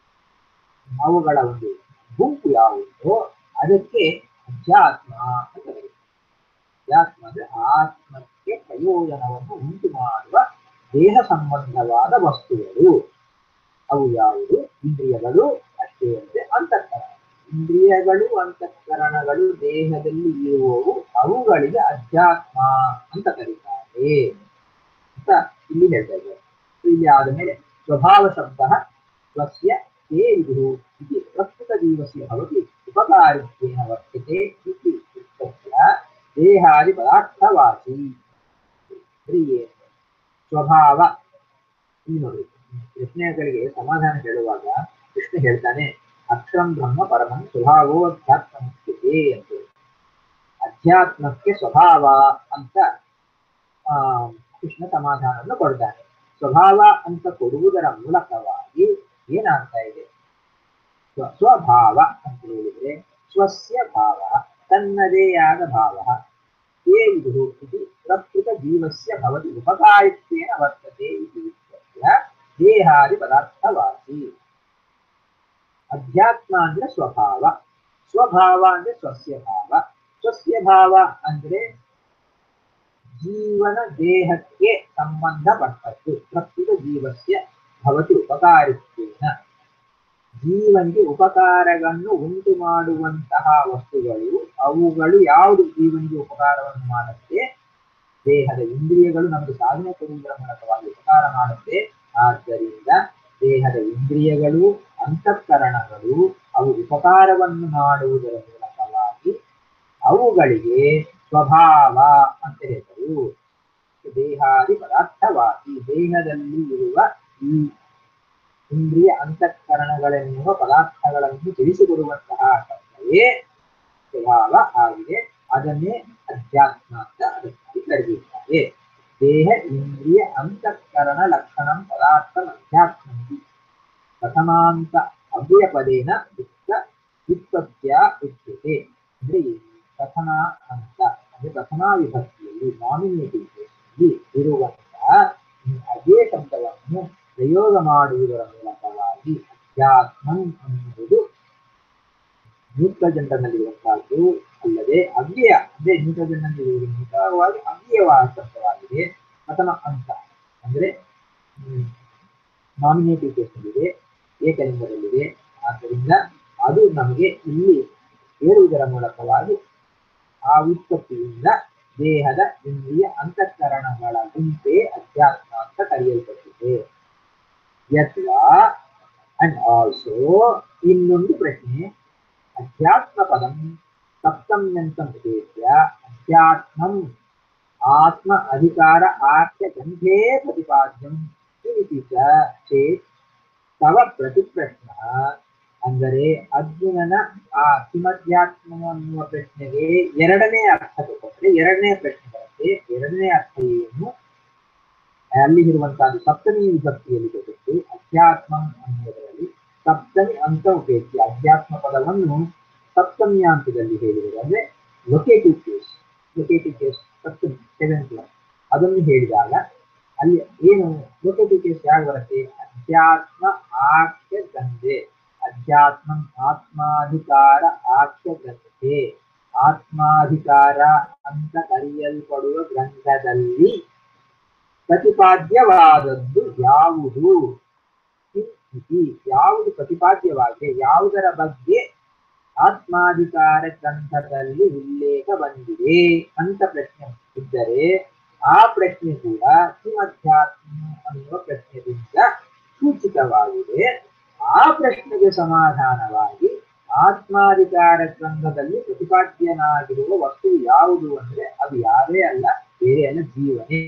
ಅವುಗಳ ಒಂದು ಗುಂಪು ಯಾವುದೋ ಅದಕ್ಕೆ ಅಧ್ಯಾತ್ಮ ಅಂತ ಕರೆಯುತ್ತಾರೆ ಅಧ್ಯಾತ್ಮ ಅಂದ್ರೆ ಆತ್ಮಕ್ಕೆ ಪ್ರಯೋಜನವನ್ನು ಉಂಟು ಮಾಡುವ ದೇಹ ಸಂಬಂಧವಾದ ವಸ್ತುಗಳು ಅವು ಯಾವುದು ಇಂದ್ರಿಯಗಳು ಅಷ್ಟೇ ಅಲ್ಲದೆ ಅಂತಃಕರಣ ಇಂದ್ರಿಯಗಳು ಅಂತಃಕರಣಗಳು ದೇಹದಲ್ಲಿ ಇರುವವು ಅವುಗಳಿಗೆ ಅಧ್ಯಾತ್ಮ ಅಂತ ಕರೀತಾರೆ ಅಂತ ಇಲ್ಲಿ ಹೇಳ್ತಾ ಇದ್ದಾರೆ ಇಲ್ಲಿ ಆದ ಮೇಲೆ ಸ್ವಭಾವ ಶಬ್ದ ಸ್ವಸ್ಯ ತೇ ವಿಧು ಇದು ಪ್ರಸ್ತುತ ಜೀವಸ್ಯ ಭವತಿ ಉಪಕಾರಿತ್ವೇನ ವರ್ತತೆ ಇತಿ ಇತ್ಯತ್ರ ದೇಹಾದಿ ಪದಾರ್ಥವಾಸಿ ಪ್ರಿಯೇ ಸ್ವಭಾವ ಇಲ್ಲಿ ನೋಡಿ ಪ್ರಶ್ನೆಗಳಿಗೆ ಸಮಾಧಾನ ಹೇಳುವಾಗ ಕೃಷ್ಣ ಹೇಳ್ತಾನೆ ಅಕ್ಷರಂ ಬ್ರಹ್ಮ ಪರಮಂ ಸ್ವಭಾವೋ ಅಧ್ಯಾತ್ಮಕ್ಕೆ ಅಂತ ಅಧ್ಯಾತ್ಮಕ್ಕೆ ಸ್ವಭಾವ ಅಂತ ಆ ಕೃಷ್ಣ ಸಮಾಧಾನವನ್ನು ಕೊಡ್ತಾನೆ ಸ್ವಭಾವ ಅಂತ ಕೊಡುವುದರ ಮೂಲಕವಾಗಿ ಏನಾಗ್ತಾ ಇದೆ ಸ್ವ ಸ್ವಭಾವ ಅಂತ ಹೇಳಿದ್ರೆ ಸ್ವಸ್ಯ ಭಾವ ತನ್ನದೇ ಆದ ಭಾವ ಏನಿದು ಇದು ಪ್ರಕೃತ ಜೀವಸ್ಯ ಭವತಿ ಉಪಕಾರಿತ್ವೇನ ವರ್ತತೆ ಇದು ದೇಹಾದಿ ಪದಾರ್ಥವಾಸಿ ಅಧ್ಯಾತ್ಮ ಅಂದ್ರೆ ಸ್ವಭಾವ ಸ್ವಭಾವ ಅಂದ್ರೆ ಸ್ವಸ್ಯ ಭಾವ ಸ್ವಸ್ಯ ಭಾವ ಅಂದ್ರೆ ಜೀವನ ದೇಹಕ್ಕೆ ಸಂಬಂಧಪಟ್ಟದ್ದು ಪ್ರಸ್ತುತ ಜೀವಸ್ಯ ಭವತಿ ಉಪಕಾರಿತ್ವೇನ ಜೀವನಿಗೆ ಉಪಕಾರಗಳನ್ನು ಉಂಟು ಮಾಡುವಂತಹ ವಸ್ತುಗಳು ಅವುಗಳು ಯಾವುದು ಜೀವನಿಗೆ ಉಪಕಾರವನ್ನು ಮಾಡುತ್ತೆ ದೇಹದ ಇಂದ್ರಿಯಗಳು ನಮಗೆ ಸಾಧನೆ ಕೊಡುವುದರ ಮೂಲಕವಾಗಿ ಉಪಕಾರ ಮಾಡುತ್ತೆ ಆದ್ದರಿಂದ ದೇಹದ ಇಂದ್ರಿಯಗಳು ಅಂತಃಕರಣಗಳು ಅವು ಉಪಕಾರವನ್ನು ಮಾಡುವುದರ ಮೂಲಕವಾಗಿ ಅವುಗಳಿಗೆ ಸ್ವಭಾವ ಅಂತ ಹೆಸರು ದೇಹಾದಿ ಪದಾರ್ಥವಾಸಿ ದೇಹದಲ್ಲಿ ಇರುವ ಈ ಇಂದ್ರಿಯ ಅಂತಃಕರಣಗಳೆನ್ನುವ ಪದಾರ್ಥಗಳನ್ನು ತಿಳಿಸಿಕೊಡುವಂತಹ ಶಬ್ದವೇ ಸ್ವಭಾವ ಆಗಿದೆ ಅದನ್ನೇ ಅಧ್ಯಾತ್ಮ ಅಂತ ಅದಕ್ಕಾಗಿ ಕರೆದಿದ್ದಾರೆ ದೇಹ ಇಂದ್ರಿಯ ಅಂತಃಕರಣ ಲಕ್ಷಣಂ ಪದಾರ್ಥ ಅಧ್ಯಾತ್ಮ ಪ್ರಥಮಾಂತ ಅವ್ಯಯಪದೇನ ಯುಕ್ತ ವ್ಯುತ್ಪತ್ಯ ಉಚ್ಯತೆ ಅಂದ್ರೆ ಈ ಪ್ರಥಮ ಹಂತ ಅಂದ್ರೆ ಪ್ರಥಮಾ ವಿಭಕ್ತಿಯಲ್ಲಿ ನಾಮಿನೇಟಿವ್ ಇರುವಂತಹ ಈ ಅದೇ ಶಬ್ದವನ್ನು ಪ್ರಯೋಗ ಮಾಡುವುದರ ಮೂಲಕವಾಗಿ ಅಧ್ಯಾತ್ಮಂ ಅನ್ನುವುದು ನ್ಯೂಟ್ರಲ್ ಜೆಂಡರ್ನಲ್ಲಿರುವಂತಹದ್ದು ಅಲ್ಲದೆ ಅವ್ಯಯ ಅಂದ್ರೆ ನ್ಯೂಟ್ರಲ್ ಜೆಂಡರ್ನಲ್ಲಿ ನಿಖರವಾಗಿ ಅವ್ಯಯವಾದ ಶಬ್ದವಾಗಿದೆ ಪ್ರಥಮ ಹಂತ ಅಂದ್ರೆ ನಾಮಿನೇಟಿವ್ ಕೇಸ್ನಲ್ಲಿದೆ ಏಕಲಿಂಗದಲ್ಲಿದೆ ಆದ್ದರಿಂದ ಅದು ನಮಗೆ ಇಲ್ಲಿ ಹೇಳುವುದರ ಮೂಲಕವಾಗಿ ಆ ಉತ್ಪತ್ತಿಯಿಂದ ದೇಹದ ಇಂದ್ರಿಯ ಅಂತಃಕರಣಗಳ ಗುಂಪೆ ಅಧ್ಯಾತ್ಮ ಅಂತ ಕರೆಯಲ್ಪಟ್ಟಿದೆ ಯತ್ವಾ ಅಂಡ್ ಆಲ್ಸೋ ಇನ್ನೊಂದು ಪ್ರಶ್ನೆ ಅಧ್ಯಾತ್ಮ ಪದಂ ಸಪ್ತಮ್ಯಂತಂ ಉದ್ದೇಶ್ಯ ಅಧ್ಯಾತ್ಮಂ ಆತ್ಮ ಅಧಿಕಾರ ಆಖ್ಯ ಗಂಧೇ ಪ್ರತಿಪಾದ್ಯಂ ಇತಿ ಚ ಚೇತ್ ತವ ಪ್ರತಿಪ್ರಶ್ನ ಅಂದರೆ ಅರ್ಜುನನ ಆ ಕಿಮಧ್ಯಾತ್ಮ ಅನ್ನುವ ಪ್ರಶ್ನೆಗೆ ಎರಡನೇ ಅರ್ಥ ಕೊಟ್ಟರೆ ಎರಡನೇ ಪ್ರಶ್ನೆ ಬರುತ್ತೆ ಎರಡನೇ ಅರ್ಥ ಏನು ಅಲ್ಲಿ ಇರುವಂತಹ ಸಪ್ತಮಿ ವಿಭಕ್ತಿಯಲ್ಲಿ ಕೊಟ್ಟಿದ್ದು ಅಧ್ಯಾತ್ಮ ಅನ್ನುವುದರಲ್ಲಿ ಸಪ್ತಮಿ ಅಂತ ಉಪಯೋಗಿಸಿ ಅಧ್ಯಾತ್ಮ ಪದವನ್ನು ಸಪ್ತಮಿ ಹಂತದಲ್ಲಿ ಹೇಳಿದರು ಅಂದ್ರೆ ಲೊಕೇಟಿವ್ ಕೇಸ್ ಲೊಕೇಟಿವ್ ಕೇಸ್ ಸಪ್ತಮಿ ಸೆವೆಂತ್ ಒನ್ ಅದನ್ನು ಹೇಳಿದಾಗ ಅಲ್ಲಿ ಏನು ಲೊಕೇಟಿವ್ ಕೇಸ್ ಯಾರು ಬರುತ್ತೆ ಅಧ್ಯಾತ್ಮ ಆಖ್ಯ ಗಂಧೆ ಅಧ್ಯಾತ್ಮ ಆತ್ಮಾಧಿಕಾರ ಆಖ್ಯ ಗ್ರಂಥೆ ಆತ್ಮಾಧಿಕಾರ ಅಂತ ಕರೆಯಲ್ಪಡುವ ಗ್ರಂಥದಲ್ಲಿ ಪ್ರತಿಪಾದ್ಯವಾದದ್ದು ಯಾವುದು ಇತಿ ಯಾವುದು ಪ್ರತಿಪಾದ್ಯವಾಗಿದೆ ಯಾವುದರ ಬಗ್ಗೆ ಆತ್ಮಾಧಿಕಾರ ಗ್ರಂಥದಲ್ಲಿ ಉಲ್ಲೇಖ ಬಂದಿದೆ ಅಂತ ಪ್ರಶ್ನೆ ಇದ್ದರೆ ಆ ಪ್ರಶ್ನೆ ಕೂಡ ಕಿಮಧ್ಯಾತ್ಮ ಅನ್ನುವ ಪ್ರಶ್ನೆಯಿಂದ ಸೂಚಿತವಾಗಿದೆ ಆ ಪ್ರಶ್ನೆಗೆ ಸಮಾಧಾನವಾಗಿ ಆತ್ಮಾಧಿಕಾರ ಗ್ರಂಥದಲ್ಲಿ ಪ್ರತಿಪಾದ್ಯನಾಗಿರುವ ವಸ್ತು ಯಾವುದು ಅಂದ್ರೆ ಅದು ಯಾರೇ ಅಲ್ಲ ಬೇರೆ ಅಲ್ಲ ಜೀವನೇ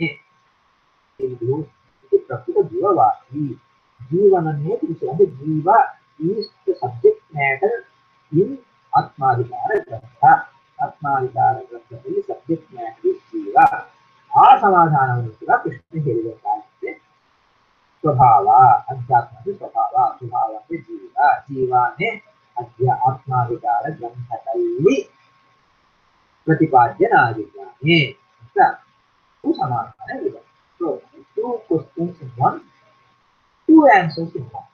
ಇದು ಇದು ಪ್ರಸ್ತುತ ಜೀವವಾದಿ ಜೀವನನ್ನೇ ತಿಳಿಸುವ ಅಂದ್ರೆ ಜೀವ is the subject matter in ಆತ್ಮಾಧಿಕಾರ ಗ್ರಂಥ ಆತ್ಮಾಧಿಕಾರ ಗ್ರಂಥದಲ್ಲಿ ಸಬ್ಜೆಕ್ಟ್ ಮ್ಯಾಟರ್ ಜೀವ ಆ ಸಮಾಧಾನವನ್ನು ಕೂಡ ಕೃಷ್ಣ ಹೇಳಿಬೇಕಾಗುತ್ತೆ ಸ್ವಭಾವ ಅಧ್ಯಾತ್ಮದ ಸ್ವಭಾವ ಸ್ವಭಾವ ಅಂದ್ರೆ ಜೀವ ಜೀವನೇ ಅಧ್ಯ ಆತ್ಮಾಧಿಕಾರ ಗ್ರಂಥದಲ್ಲಿ ಪ್ರತಿಪಾದ್ಯನಾಗಿದ್ದಾನೆ ಅಂತ ಸಮಾಧಾನ ಇದೆ so two questions in one two answers in one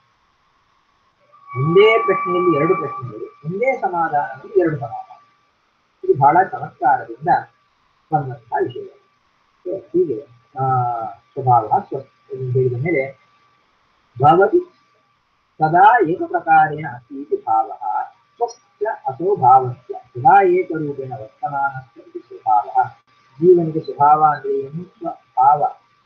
ಒಂದೇ ಪ್ರಶ್ನೆಯಲ್ಲಿ ಎರಡು ಪ್ರಶ್ನೆಗಳು ಒಂದೇ ಸಮಾಧಾನದಲ್ಲಿ ಎರಡು ಸಮಾಧಾನ ಇದು ಬಹಳ ಚಮತ್ಕಾರದಿಂದ ಬಂದಂತಹ ವಿಷಯ So, ಹೀಗೆ ಆ ಸ್ವಭಾವ ಸ್ವ ಹೇಳಿದ ಮೇಲೆ ಭವತಿ ಸದಾ ಏಕಪ್ರಕಾರೇಣ अस्ति इति भावः स्वस्य असो ಭಾವಸ್ಯ ಸದಾ ಏಕರೂಪೇಣ ವರ್ತಮಾನಸ್ಯ ಇತಿ ಸ್ವಭಾವ ಜೀವನಿಗೆ ಸ್ವಭಾವ ಅಂದ್ರೆ ಏನು ಸ್ವಭಾವ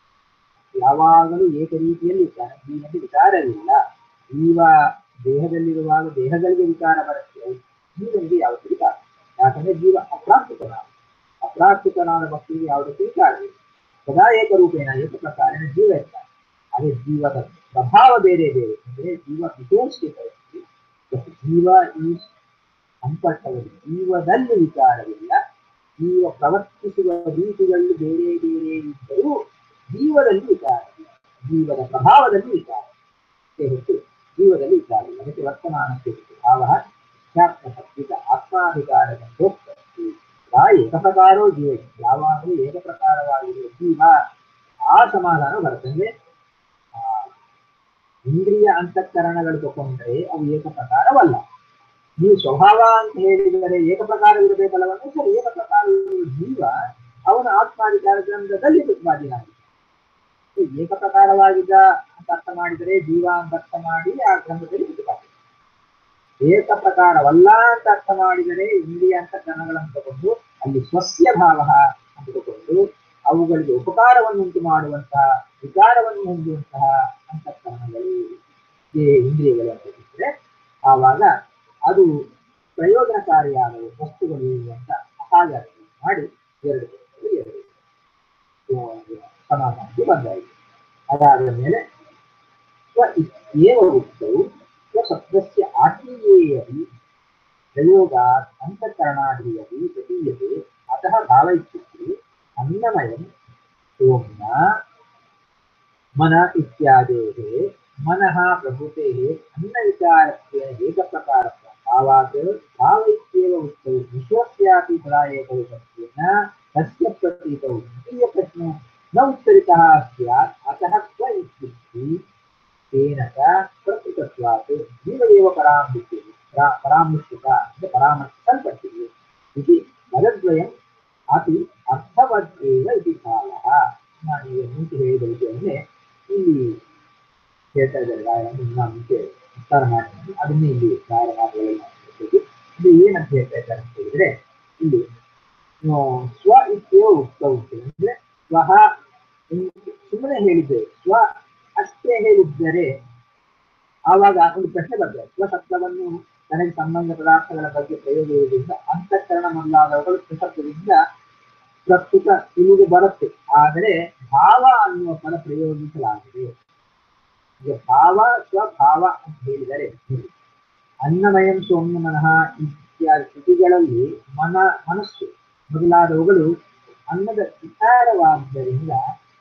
ಯಾವಾಗಲೂ ಏಕ ರೀತಿಯಲ್ಲಿ ಇದ್ದಾನೆ ಜೀವನಿಗೆ ವಿಚಾರವಿಲ್ಲ ಜೀವ ದೇಹದಲ್ಲಿರುವಾಗ ದೇಹಗಳಿಗೆ ವಿಚಾರ ಬರುತ್ತೆ ಜೀವನಿಗೆ ಯಾವತ್ತೂ ವಿಚಾರ ಯಾಕಂದ್ರೆ ಜೀವ ಅಪ್ರಾಕೃತನಾದ ಅಪ್ರಾಕೃತನಾದ ಭಕ್ತಿಗೆ ಯಾವುದಕ್ಕೂ ವಿಚಾರವಿಲ್ಲ ಸದಾ ಏಕರೂಪೇಣ ಏಕ ಪ್ರಕಾರೇಣ ಜೀವ ಇರ್ತಾನೆ ಅದೇ ಜೀವದ ಪ್ರಭಾವ ಬೇರೆ ಬೇರೆ ಅಂದ್ರೆ ಜೀವ ವಿಶೇಷ ಪರಿಸ್ಥಿತಿ ಮತ್ತು ಜೀವ ಈ ಸಂಪರ್ಕದಲ್ಲಿ ಜೀವದಲ್ಲಿ ವಿಚಾರವಿಲ್ಲ ಜೀವ ಪ್ರವರ್ತಿಸುವ ರೀತಿಗಳು ಬೇರೆ ಬೇರೆ ಇದ್ದರೂ ಜೀವದಲ್ಲಿ ವಿಚಾರವಿಲ್ಲ ಜೀವದ ಪ್ರಭಾವದಲ್ಲಿ ವಿಚಾರ ಹೊತ್ತು ಜೀವದಲ್ಲಿ ವಿಚಾರ ಇಲ್ಲ ಅದಕ್ಕೆ ವರ್ತಮಾನಕ್ಕೆ ಭಾವ ಖ್ಯಾತ್ಮಕ ಆತ್ಮಾಧಿಕಾರದ ಹೋಗ್ತದೆ ಆ ಏಕಪ್ರಕಾರೋ ಜೀವ ಯಾವಾಗಲೂ ಏಕಪ್ರಕಾರವಾಗಿರುವ ಜೀವ ಆ ಸಮಾಧಾನ ಬರುತ್ತೆ ಅಂದ್ರೆ ಆ ಇಂದ್ರಿಯ ಅಂತಃಕರಣಗಳು ತಗೊಂಡ್ರೆ ಅವು ಏಕಪ್ರಕಾರವಲ್ಲ ನೀವು ಸ್ವಭಾವ ಅಂತ ಹೇಳಿದರೆ ಏಕಪ್ರಕಾರವಿರಬೇಕಲ್ಲವಂದ್ರೆ ಸರಿ ಏಕಪ್ರಕಾರವಿರುವ ಜೀವ ಅವನ ಆತ್ಮಾಧಿಕಾರ ಗ್ರಂಥದಲ್ಲಿ ಪ್ರತಿಪಾದಿನಾಗಿದೆ ಏಕಪ್ರಕಾರವಾಗಿದ್ದ ಅಂತ ಅರ್ಥ ಮಾಡಿದರೆ ಜೀವ ಅಂತ ಅರ್ಥ ಮಾಡಿ ಆ ಗ್ರಂಥದಲ್ಲಿ ಪ್ರತಿಪಾದಿತ ಏಕಪ್ರಕಾರವಲ್ಲ ಅಂತ ಅರ್ಥ ಮಾಡಿದರೆ ಇಂದ್ರಿಯ ಅಂತಃಕರಣಗಳನ್ನು ತಗೊಂಡು ಅಲ್ಲಿ ಸ್ವಸ್ಯ ಭಾವ ಅಂತ ತಗೊಂಡು ಅವುಗಳಿಗೆ ಉಪಕಾರವನ್ನುಂಟು ಮಾಡುವಂತಹ ವಿಚಾರವನ್ನು ಹೊಂದುವಂತಹ ಅಂತಃಕರಣಗಳು ಇಂದ್ರಿಯಗಳು ಅಂತ ಹೇಳಿದ್ರೆ ಆವಾಗ ಅದು ಪ್ರಯೋಜನಕಾರಿಯಾದ ವಸ್ತುಗಳು ಅಂತ ಹಾಗೆ ಅರ್ಥ ಮಾಡಿ ಎರಡು ಎರಡು ಸಮಾಧಾನಕ್ಕೆ ಬಂದಾಯಿತು ಅದಾದ ಮೇಲೆ ಸ್ವ ಇತ್ಯೇವ ಉಕ್ತವು ಸ್ವಶಬ್ದಸ್ಯ ಆತ್ಮೀಯೇಯಪಿ ಪ್ರಯೋಗಾತ್ ಅಂತಃಕರಣಾದಿಯಪಿ ಪ್ರತೀಯತೆ ಅತಃ ಭಾವ ಇತ್ಯುಕ್ತೆ ಅನ್ನಮಯಂ ಸೋಮ್ನ ಮನ ಇತ್ಯಾದೇः मनः प्रभृतेः अन्नविचारस्य एकप्रकारत्वं भावात् भाव इत्येव उक्तौ विश्वस्यापि सदा एकविधत्वेन तस्य प्रतीतौ द्वितीयप्रश्नो न उत्तरितः स्यात् अतः क्व इत्युक्ति तेन च प्रकृतत्वात् जीव एव परामृष्टिः परा- परामृष्टिका इति परामर्शल्पट्टिः इति ಪದದ್ವಯಂ ಅತಿ ಅರ್ಥವದ್ದೇವ ಇತಿ ಕಾಲಃ ನಾನು ಈಗ ಮುಂಚೆ ಹೇಳಿದ ವಿಷಯವನ್ನೇ ಇಲ್ಲಿ ಹೇಳ್ತಾ ಇದ್ದಾರೆ ರಾಯರನ್ನು ಇನ್ನ ಮುಂಚೆ ವಿಸ್ತಾರ ಮಾಡ್ತೀನಿ ಅದನ್ನೇ ಇಲ್ಲಿ ರಾಯರ ಮಾತುಗಳಲ್ಲಿ ಮಾತಾಡ್ತಿದ್ದು ಇದು ಏನಂತ ಹೇಳ್ತಾ ಇದ್ದಾರೆ ಅಂತ ಹೇಳಿದ್ರೆ ಇಲ್ಲಿ ಆ, ಸ್ವ ಇತ್ಯೋ ಉಕ್ತ ಉಂಟು ಅಂದ್ರೆ ಸ್ವಹ ಎಂದು ಸುಮ್ಮನೆ ಹೇಳಿದ್ದೇವೆ ಸ್ವ ಅಷ್ಟೇ ಹೇಳಿದ್ದರೆ ಆವಾಗ ಒಂದು ಪ್ರಶ್ನೆ ಬರ್ತದೆ ಸ್ವಶಬ್ದವನ್ನು ನನಗೆ ಸಂಬಂಧ ಪದಾರ್ಥಗಳ ಬಗ್ಗೆ ಪ್ರಯೋಗಿಸುವುದರಿಂದ ಅಂತಃಕರಣ ಮೊದಲಾದವುಗಳು ಸ್ವಶಬ್ದದಿಂದ ಪ್ರಸ್ತುತ ಇಲ್ಲಿಗೆ ಬರುತ್ತೆ ಆದರೆ ಭಾವ ಅನ್ನುವ ಪದ ಪ್ರಯೋಗಿಸಲಾಗಿದೆ ಈಗ ಭಾವ ಸ್ವಭಾವ ಅಂತ ಹೇಳಿದರೆ ಅನ್ನಮಯಂ ಸೌಮ್ಯ ಮನಃ ಇತ್ಯಾದಿ ಕೃತಿಗಳಲ್ಲಿ ಮನ ಮನಸ್ಸು ಮೊದಲಾದವುಗಳು ಅನ್ನದ ವಿಚಾರವಾದ್ದರಿಂದ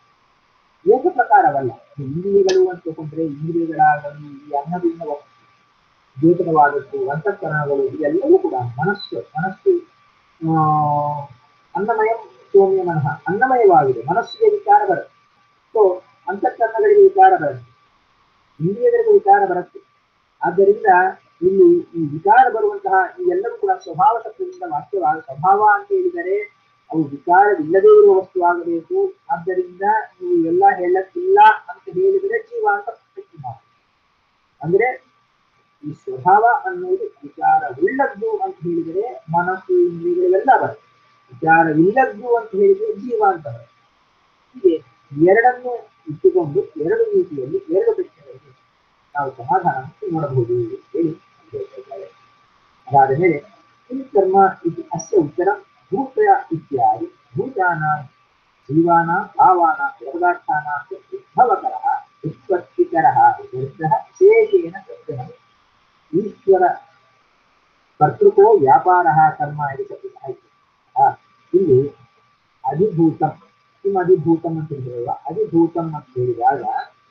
ಏಕ ಪ್ರಕಾರವಲ್ಲ ಇಂದ್ರಿಯಗಳು ಅಂತ ತಗೊಂಡ್ರೆ ಇಂದ್ರಿಯಗಳಾಗಲಿ ಈ ಅನ್ನದಿಂದ ದ್ಯೋತಕವಾದದ್ದು ಅಂತಃಕರಣಗಳು ಇದೆಲ್ಲವೂ ಕೂಡ ಮನಸ್ಸು ಮನಸ್ಸು ಆ, ಅನ್ನಮಯ ಸೌಮ್ಯ ಮನಃ ಅನ್ನಮಯವಾಗಿದೆ ಮನಸ್ಸಿಗೆ ವಿಚಾರ ಬರುತ್ತೆ ಸೊ ಅಂತಃಕರಣಗಳಿಗೆ ವಿಚಾರ ಬರುತ್ತೆ ಇಂದ್ರಿಯಗಳಿಗೆ ವಿಚಾರ ಬರುತ್ತೆ ಆದ್ದರಿಂದ ಇಲ್ಲಿ ಈ ವಿಚಾರ ಬರುವಂತಹ ಈ ಎಲ್ಲವೂ ಕೂಡ ಸ್ವಭಾವ ಶಬ್ದದಿಂದ ವಾಕ್ಯವಾಗ ಸ್ವಭಾವ ಅಂತ ಹೇಳಿದರೆ ಅವು ವಿಚಾರವಿಲ್ಲದೇ ಇರುವ ವಸ್ತುವಾಗಬೇಕು ಆದ್ದರಿಂದ ನೀವು ಎಲ್ಲ ಹೇಳಕ್ಕಿಲ್ಲ ಅಂತ ಹೇಳಿದರೆ ಜೀವ ಅಂತ ಪ್ರಶ್ನೆ ಮಾಡಿ ಅಂದ್ರೆ ಈ ಸ್ವಭಾವ ಅನ್ನೋದು ವಿಚಾರವುಳ್ಳದ್ದು ಅಂತ ಹೇಳಿದರೆ ಮನಸ್ಸು ಇಂದ್ರಿಯಗಳೆಲ್ಲ ಬರುತ್ತೆ ವಿಚಾರವಿಲ್ಲದ್ದು ಅಂತ ಹೇಳಿದರೆ ಜೀವ ಅಂತ ಬರುತ್ತೆ ಹೀಗೆ ಎರಡನ್ನು ಇಟ್ಟುಕೊಂಡು ಎರಡು ರೀತಿಯಲ್ಲಿ ಎರಡು ಪ್ರಶ್ನೆಗಳಿಗೆ ನಾವು ಸಮಾಧಾನ ನೋಡಬಹುದು ಅಂತ ಹೇಳಿ ಹೇಳ್ತಾ ಇದ್ದಾರೆ ಅದಾದ ಮೇಲೆ ಈ ಕರ್ಮ ಇದು ಅಸ್ಯ ಉತ್ತರ ಭೂತ ಇತ್ಯಾದಿ ಭೂತಾನ ಜೀವಾನ ಭಾವಾನ ಪದಾರ್ಥಾನ ಉದ್ಭವಕರ ಉತ್ಪತ್ತಿಕರ ವಿರುದ್ಧ ವಿಶೇಷೇಣ ಸತ್ಯನ ಈಶ್ವರ ಕರ್ತೃಕೋ ವ್ಯಾಪಾರ ಕರ್ಮ ಇದು ಸತ್ಯ ಆಯ್ತು ಆ, ಇಲ್ಲಿ ಅಧಿಭೂತಂ ಕಿಂ ಅಧಿಭೂತಂ ಅಂತ ಹೇಳಿದ್ರಲ್ವ ಅಧಿಭೂತಂ ಅಂತ ಹೇಳಿದಾಗ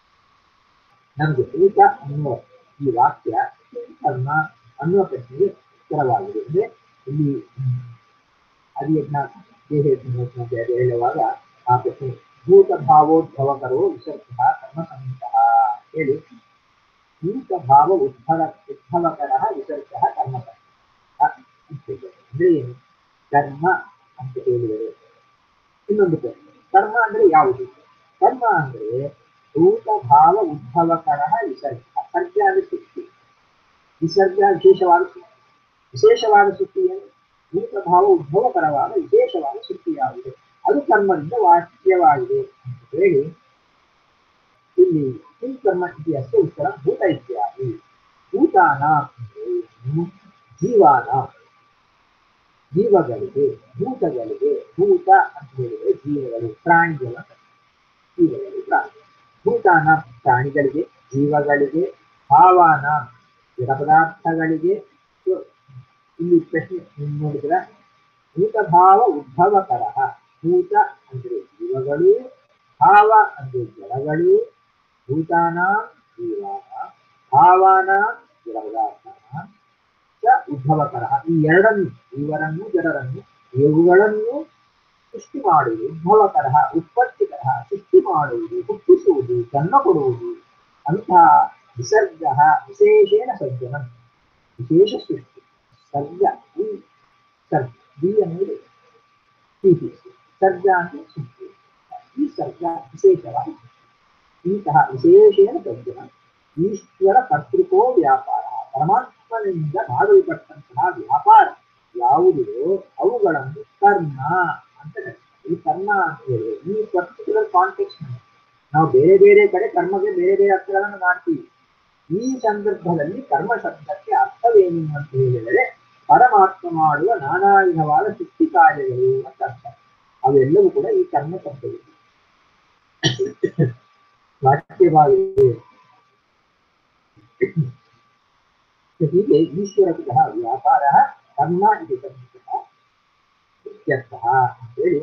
ನಮಗೆ ಊಟ ಅನ್ನುವ ಈ ವಾಕ್ಯ ಕಿಂ ಕರ್ಮ ಅನ್ನುವ ಪ್ರಶ್ನೆಗೆ ಉತ್ತರವಾಗಿದೆ ಅಂದ್ರೆ ಇಲ್ಲಿ ಹ್ಮ್, ಅದಿಯಜ್ಞ ದೇಹ ಹೇಳುವಾಗ ಆ ಪ್ರಶ್ನೆ ಭೂತ ಭಾವೋದ್ಭವಕರೋ ವಿಸರ್ಗ ಕರ್ಮ ಸಂಹಿತ ಹೇಳಿ ಭೂತ ಭಾವ ಉದ್ಭವ ಉದ್ಭವಕರ ವಿಸರ್ಗ ಕರ್ಮ ಸಂಹಿತ ಅಂದ್ರೆ ಏನು ಕರ್ಮ ಅಂತ ಹೇಳಿದರೆ ಇನ್ನೊಂದು ಪ್ರಶ್ನೆ ಕರ್ಮ ಅಂದ್ರೆ ಯಾವುದು ಕರ್ಮ ಅಂದ್ರೆ ಭೂತ ಭಾವ ಉದ್ಭವಕರ ವಿಸರ್ಗ ಸರ್ಗ ಅಂದ್ರೆ ಸೃಷ್ಟಿ ವಿಸರ್ಗ ವಿಶೇಷವಾದ ಸೃಷ್ಟಿ ವಿಶೇಷವಾದ ಸೃಷ್ಟಿ ಏನು ಭೂತ ಭಾವ ಉದ್ಭವಕರವಾದ ವಿಶೇಷವಾದ ಸೃಷ್ಟಿ ಯಾವುದು ಅದು ಕರ್ಮದಿಂದ ವಾಕ್ಯವಾಗಿದೆ ಅಂತ ಹೇಳಿ ಇಲ್ಲಿ ಕಿಂ ಕರ್ಮ ಇತಿಹಾಸ ಉತ್ತರ ಭೂತ ಇತ್ಯಾದಿ ಭೂತಾನ ಅಂದ್ರೆ ಏನು? ಜೀವಾನ ಜೀವಗಳಿಗೆ ಭೂತಗಳಿಗೆ ಭೂತ ಅಂತ ಹೇಳಿದ್ರೆ ಜೀವಗಳು ಪ್ರಾಣಿಗಳ ಜೀವಗಳು ಪ್ರಾಣಿ ಭೂತಾನ ಪ್ರಾಣಿಗಳಿಗೆ ಜೀವಗಳಿಗೆ ಭಾವಾನ ಜಡ ಪದಾರ್ಥಗಳಿಗೆ ಸೊ, ಇಲ್ಲಿ ಪ್ರಶ್ನೆ ನೀವು ನೋಡಿದ್ರ ಭೂತಭಾವ ಉದ್ಭವಕರ ಭೂತ ಅಂದ್ರೆ ಜೀವಗಳು ಭಾವ ಅಂದ್ರೆ ಜಡಗಳು ಭೂತಾನ ಜೀವಾನ ಭಾವಾನ ಜಡ ಪದಾರ್ಥಾನ ಚ ಉದ್ಭವಕರ ಈ ಎರಡನ್ನು ಇವರನ್ನು ಜಡರನ್ನು ಇವುಗಳನ್ನು ಸೃಷ್ಟಿ ಮಾಡುವುದು ಉದ್ಭವಕರ ಉತ್ಪತ್ತಿಕರ ಸೃಷ್ಟಿ ಮಾಡುವುದು ಹುಟ್ಟಿಸುವುದು ಜನ್ಮ ಕೊಡುವುದು ಅಂತಹ ವಿಸರ್ಗ ವಿಶೇಷೇಣ ಸಜ್ಜನ ವಿಶೇಷ ಸೃಷ್ಟಿ ಸರ್ಗ ಈ ಸರ್ಗ ದಿ ಅನ್ನೋದು ಪ್ರೀತಿ ಸರ್ಗ ಅಂದ್ರೆ ಸೃಷ್ಟಿ ಈ ಸರ್ಗ ವಿಶೇಷವಾಗಿ ಇಂತಹ ವಿಶೇಷೇಣ ಸಜ್ಜನ ಈಶ್ವರ ಕರ್ತೃಕೋ ವ್ಯಾಪಾರ ಪರಮಾತ್ಮನಿಂದ ಮಾಡಲ್ಪಟ್ಟಂತಹ ವ್ಯಾಪಾರ ಯಾವುದಿದೋ ಅವುಗಳನ್ನು ಕರ್ಮ ಅಂತ ಕರೀತಾರೆ. ಈ ಕರ್ಮ ಅಂತ ಹೇಳಿ ಈ ಪರ್ಟಿಕ್ಯುಲರ್ ಕಾಂಟೆಕ್ಸ್ಟ್ ನಾವು ಬೇರೆ ಬೇರೆ ಕಡೆ ಕರ್ಮಗೆ ಬೇರೆ ಬೇರೆ ಅರ್ಥಗಳನ್ನು ಮಾಡ್ತೀವಿ ಈ ಸಂದರ್ಭದಲ್ಲಿ ಕರ್ಮ ಶಬ್ದಕ್ಕೆ ಅರ್ಥವೇನು ಅಂತ ಹೇಳಿದರೆ ಪರಮಾತ್ಮ ಮಾಡುವ ನಾನಾ ವಿಧವಾದ ಸೃಷ್ಟಿ ಕಾರ್ಯಗಳು ಅಂತ ಅರ್ಥ ಅವೆಲ್ಲವೂ ಕೂಡ ಈ ಕರ್ಮ ಶಬ್ದವಿದೆ ವಾಕ್ಯವಾಗಿದೆ ಹೀಗೆ ಈಶ್ವರತಃ ವ್ಯಾಪಾರ ಕರ್ಮ ಇದು ಸಂಹಿತಃ ಇತ್ಯರ್ಥಃ ಅಂತೇಳಿ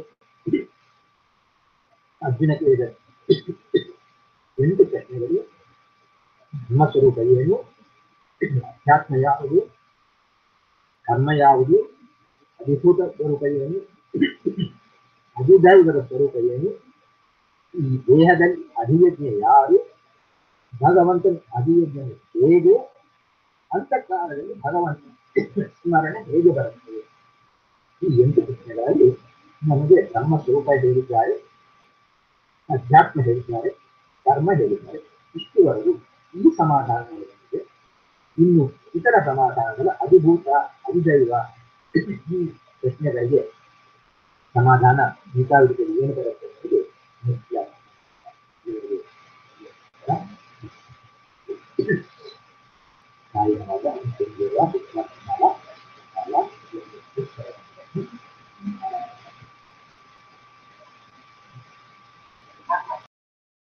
ಅರ್ಜುನ ಕೇಳಿದರು ಎಂಟು ಪ್ರಶ್ನೆಗಳು ನಮ್ಮ ಸ್ವರೂಪ ಏನು ಅಧ್ಯಾತ್ಮ ಯಾವುದು ಕರ್ಮ ಯಾವುದು ಅಧಿಭೂತ ಸ್ವರೂಪ ಏನು ಅಧಿದೈವದ ಸ್ವರೂಪ ಏನು ಈ ದೇಹದಲ್ಲಿ ಅಧಿಯಜ್ಞೆ ಯಾರು ಭಗವಂತನ ಅಧಿಯಜ್ಞೆ ಹೇಗೆ ಅಂತಃಕಾಲದಲ್ಲಿ ಭಗವಂತ ಸ್ಮರಣೆ ಹೇಗೆ ಬರುತ್ತದೆ ಈ ಎಂಟು ಪ್ರಶ್ನೆಗಳಲ್ಲಿ ನಮಗೆ ನಮ್ಮ ಸ್ವರೂಪ ಹೇಳಿದ್ದಾರೆ ಅಧ್ಯಾತ್ಮ ಹೇಳಿದ್ದಾರೆ ಕರ್ಮ ಹೇಳಿದ್ದಾರೆ ಇಷ್ಟುವರೆಗೂ ಈ ಸಮಾಧಾನಗಳಿಗೆ ಇನ್ನು ಇತರ ಸಮಾಧಾನಗಳ ಅಧಿಭೂತ ಅಧಿದೈವ ಈ ಪ್ರಶ್ನೆಗಳಿಗೆ ಸಮಾಧಾನ ಗೀತಾವಿಡಿಗೆ ಏನು ಬರುತ್ತೆ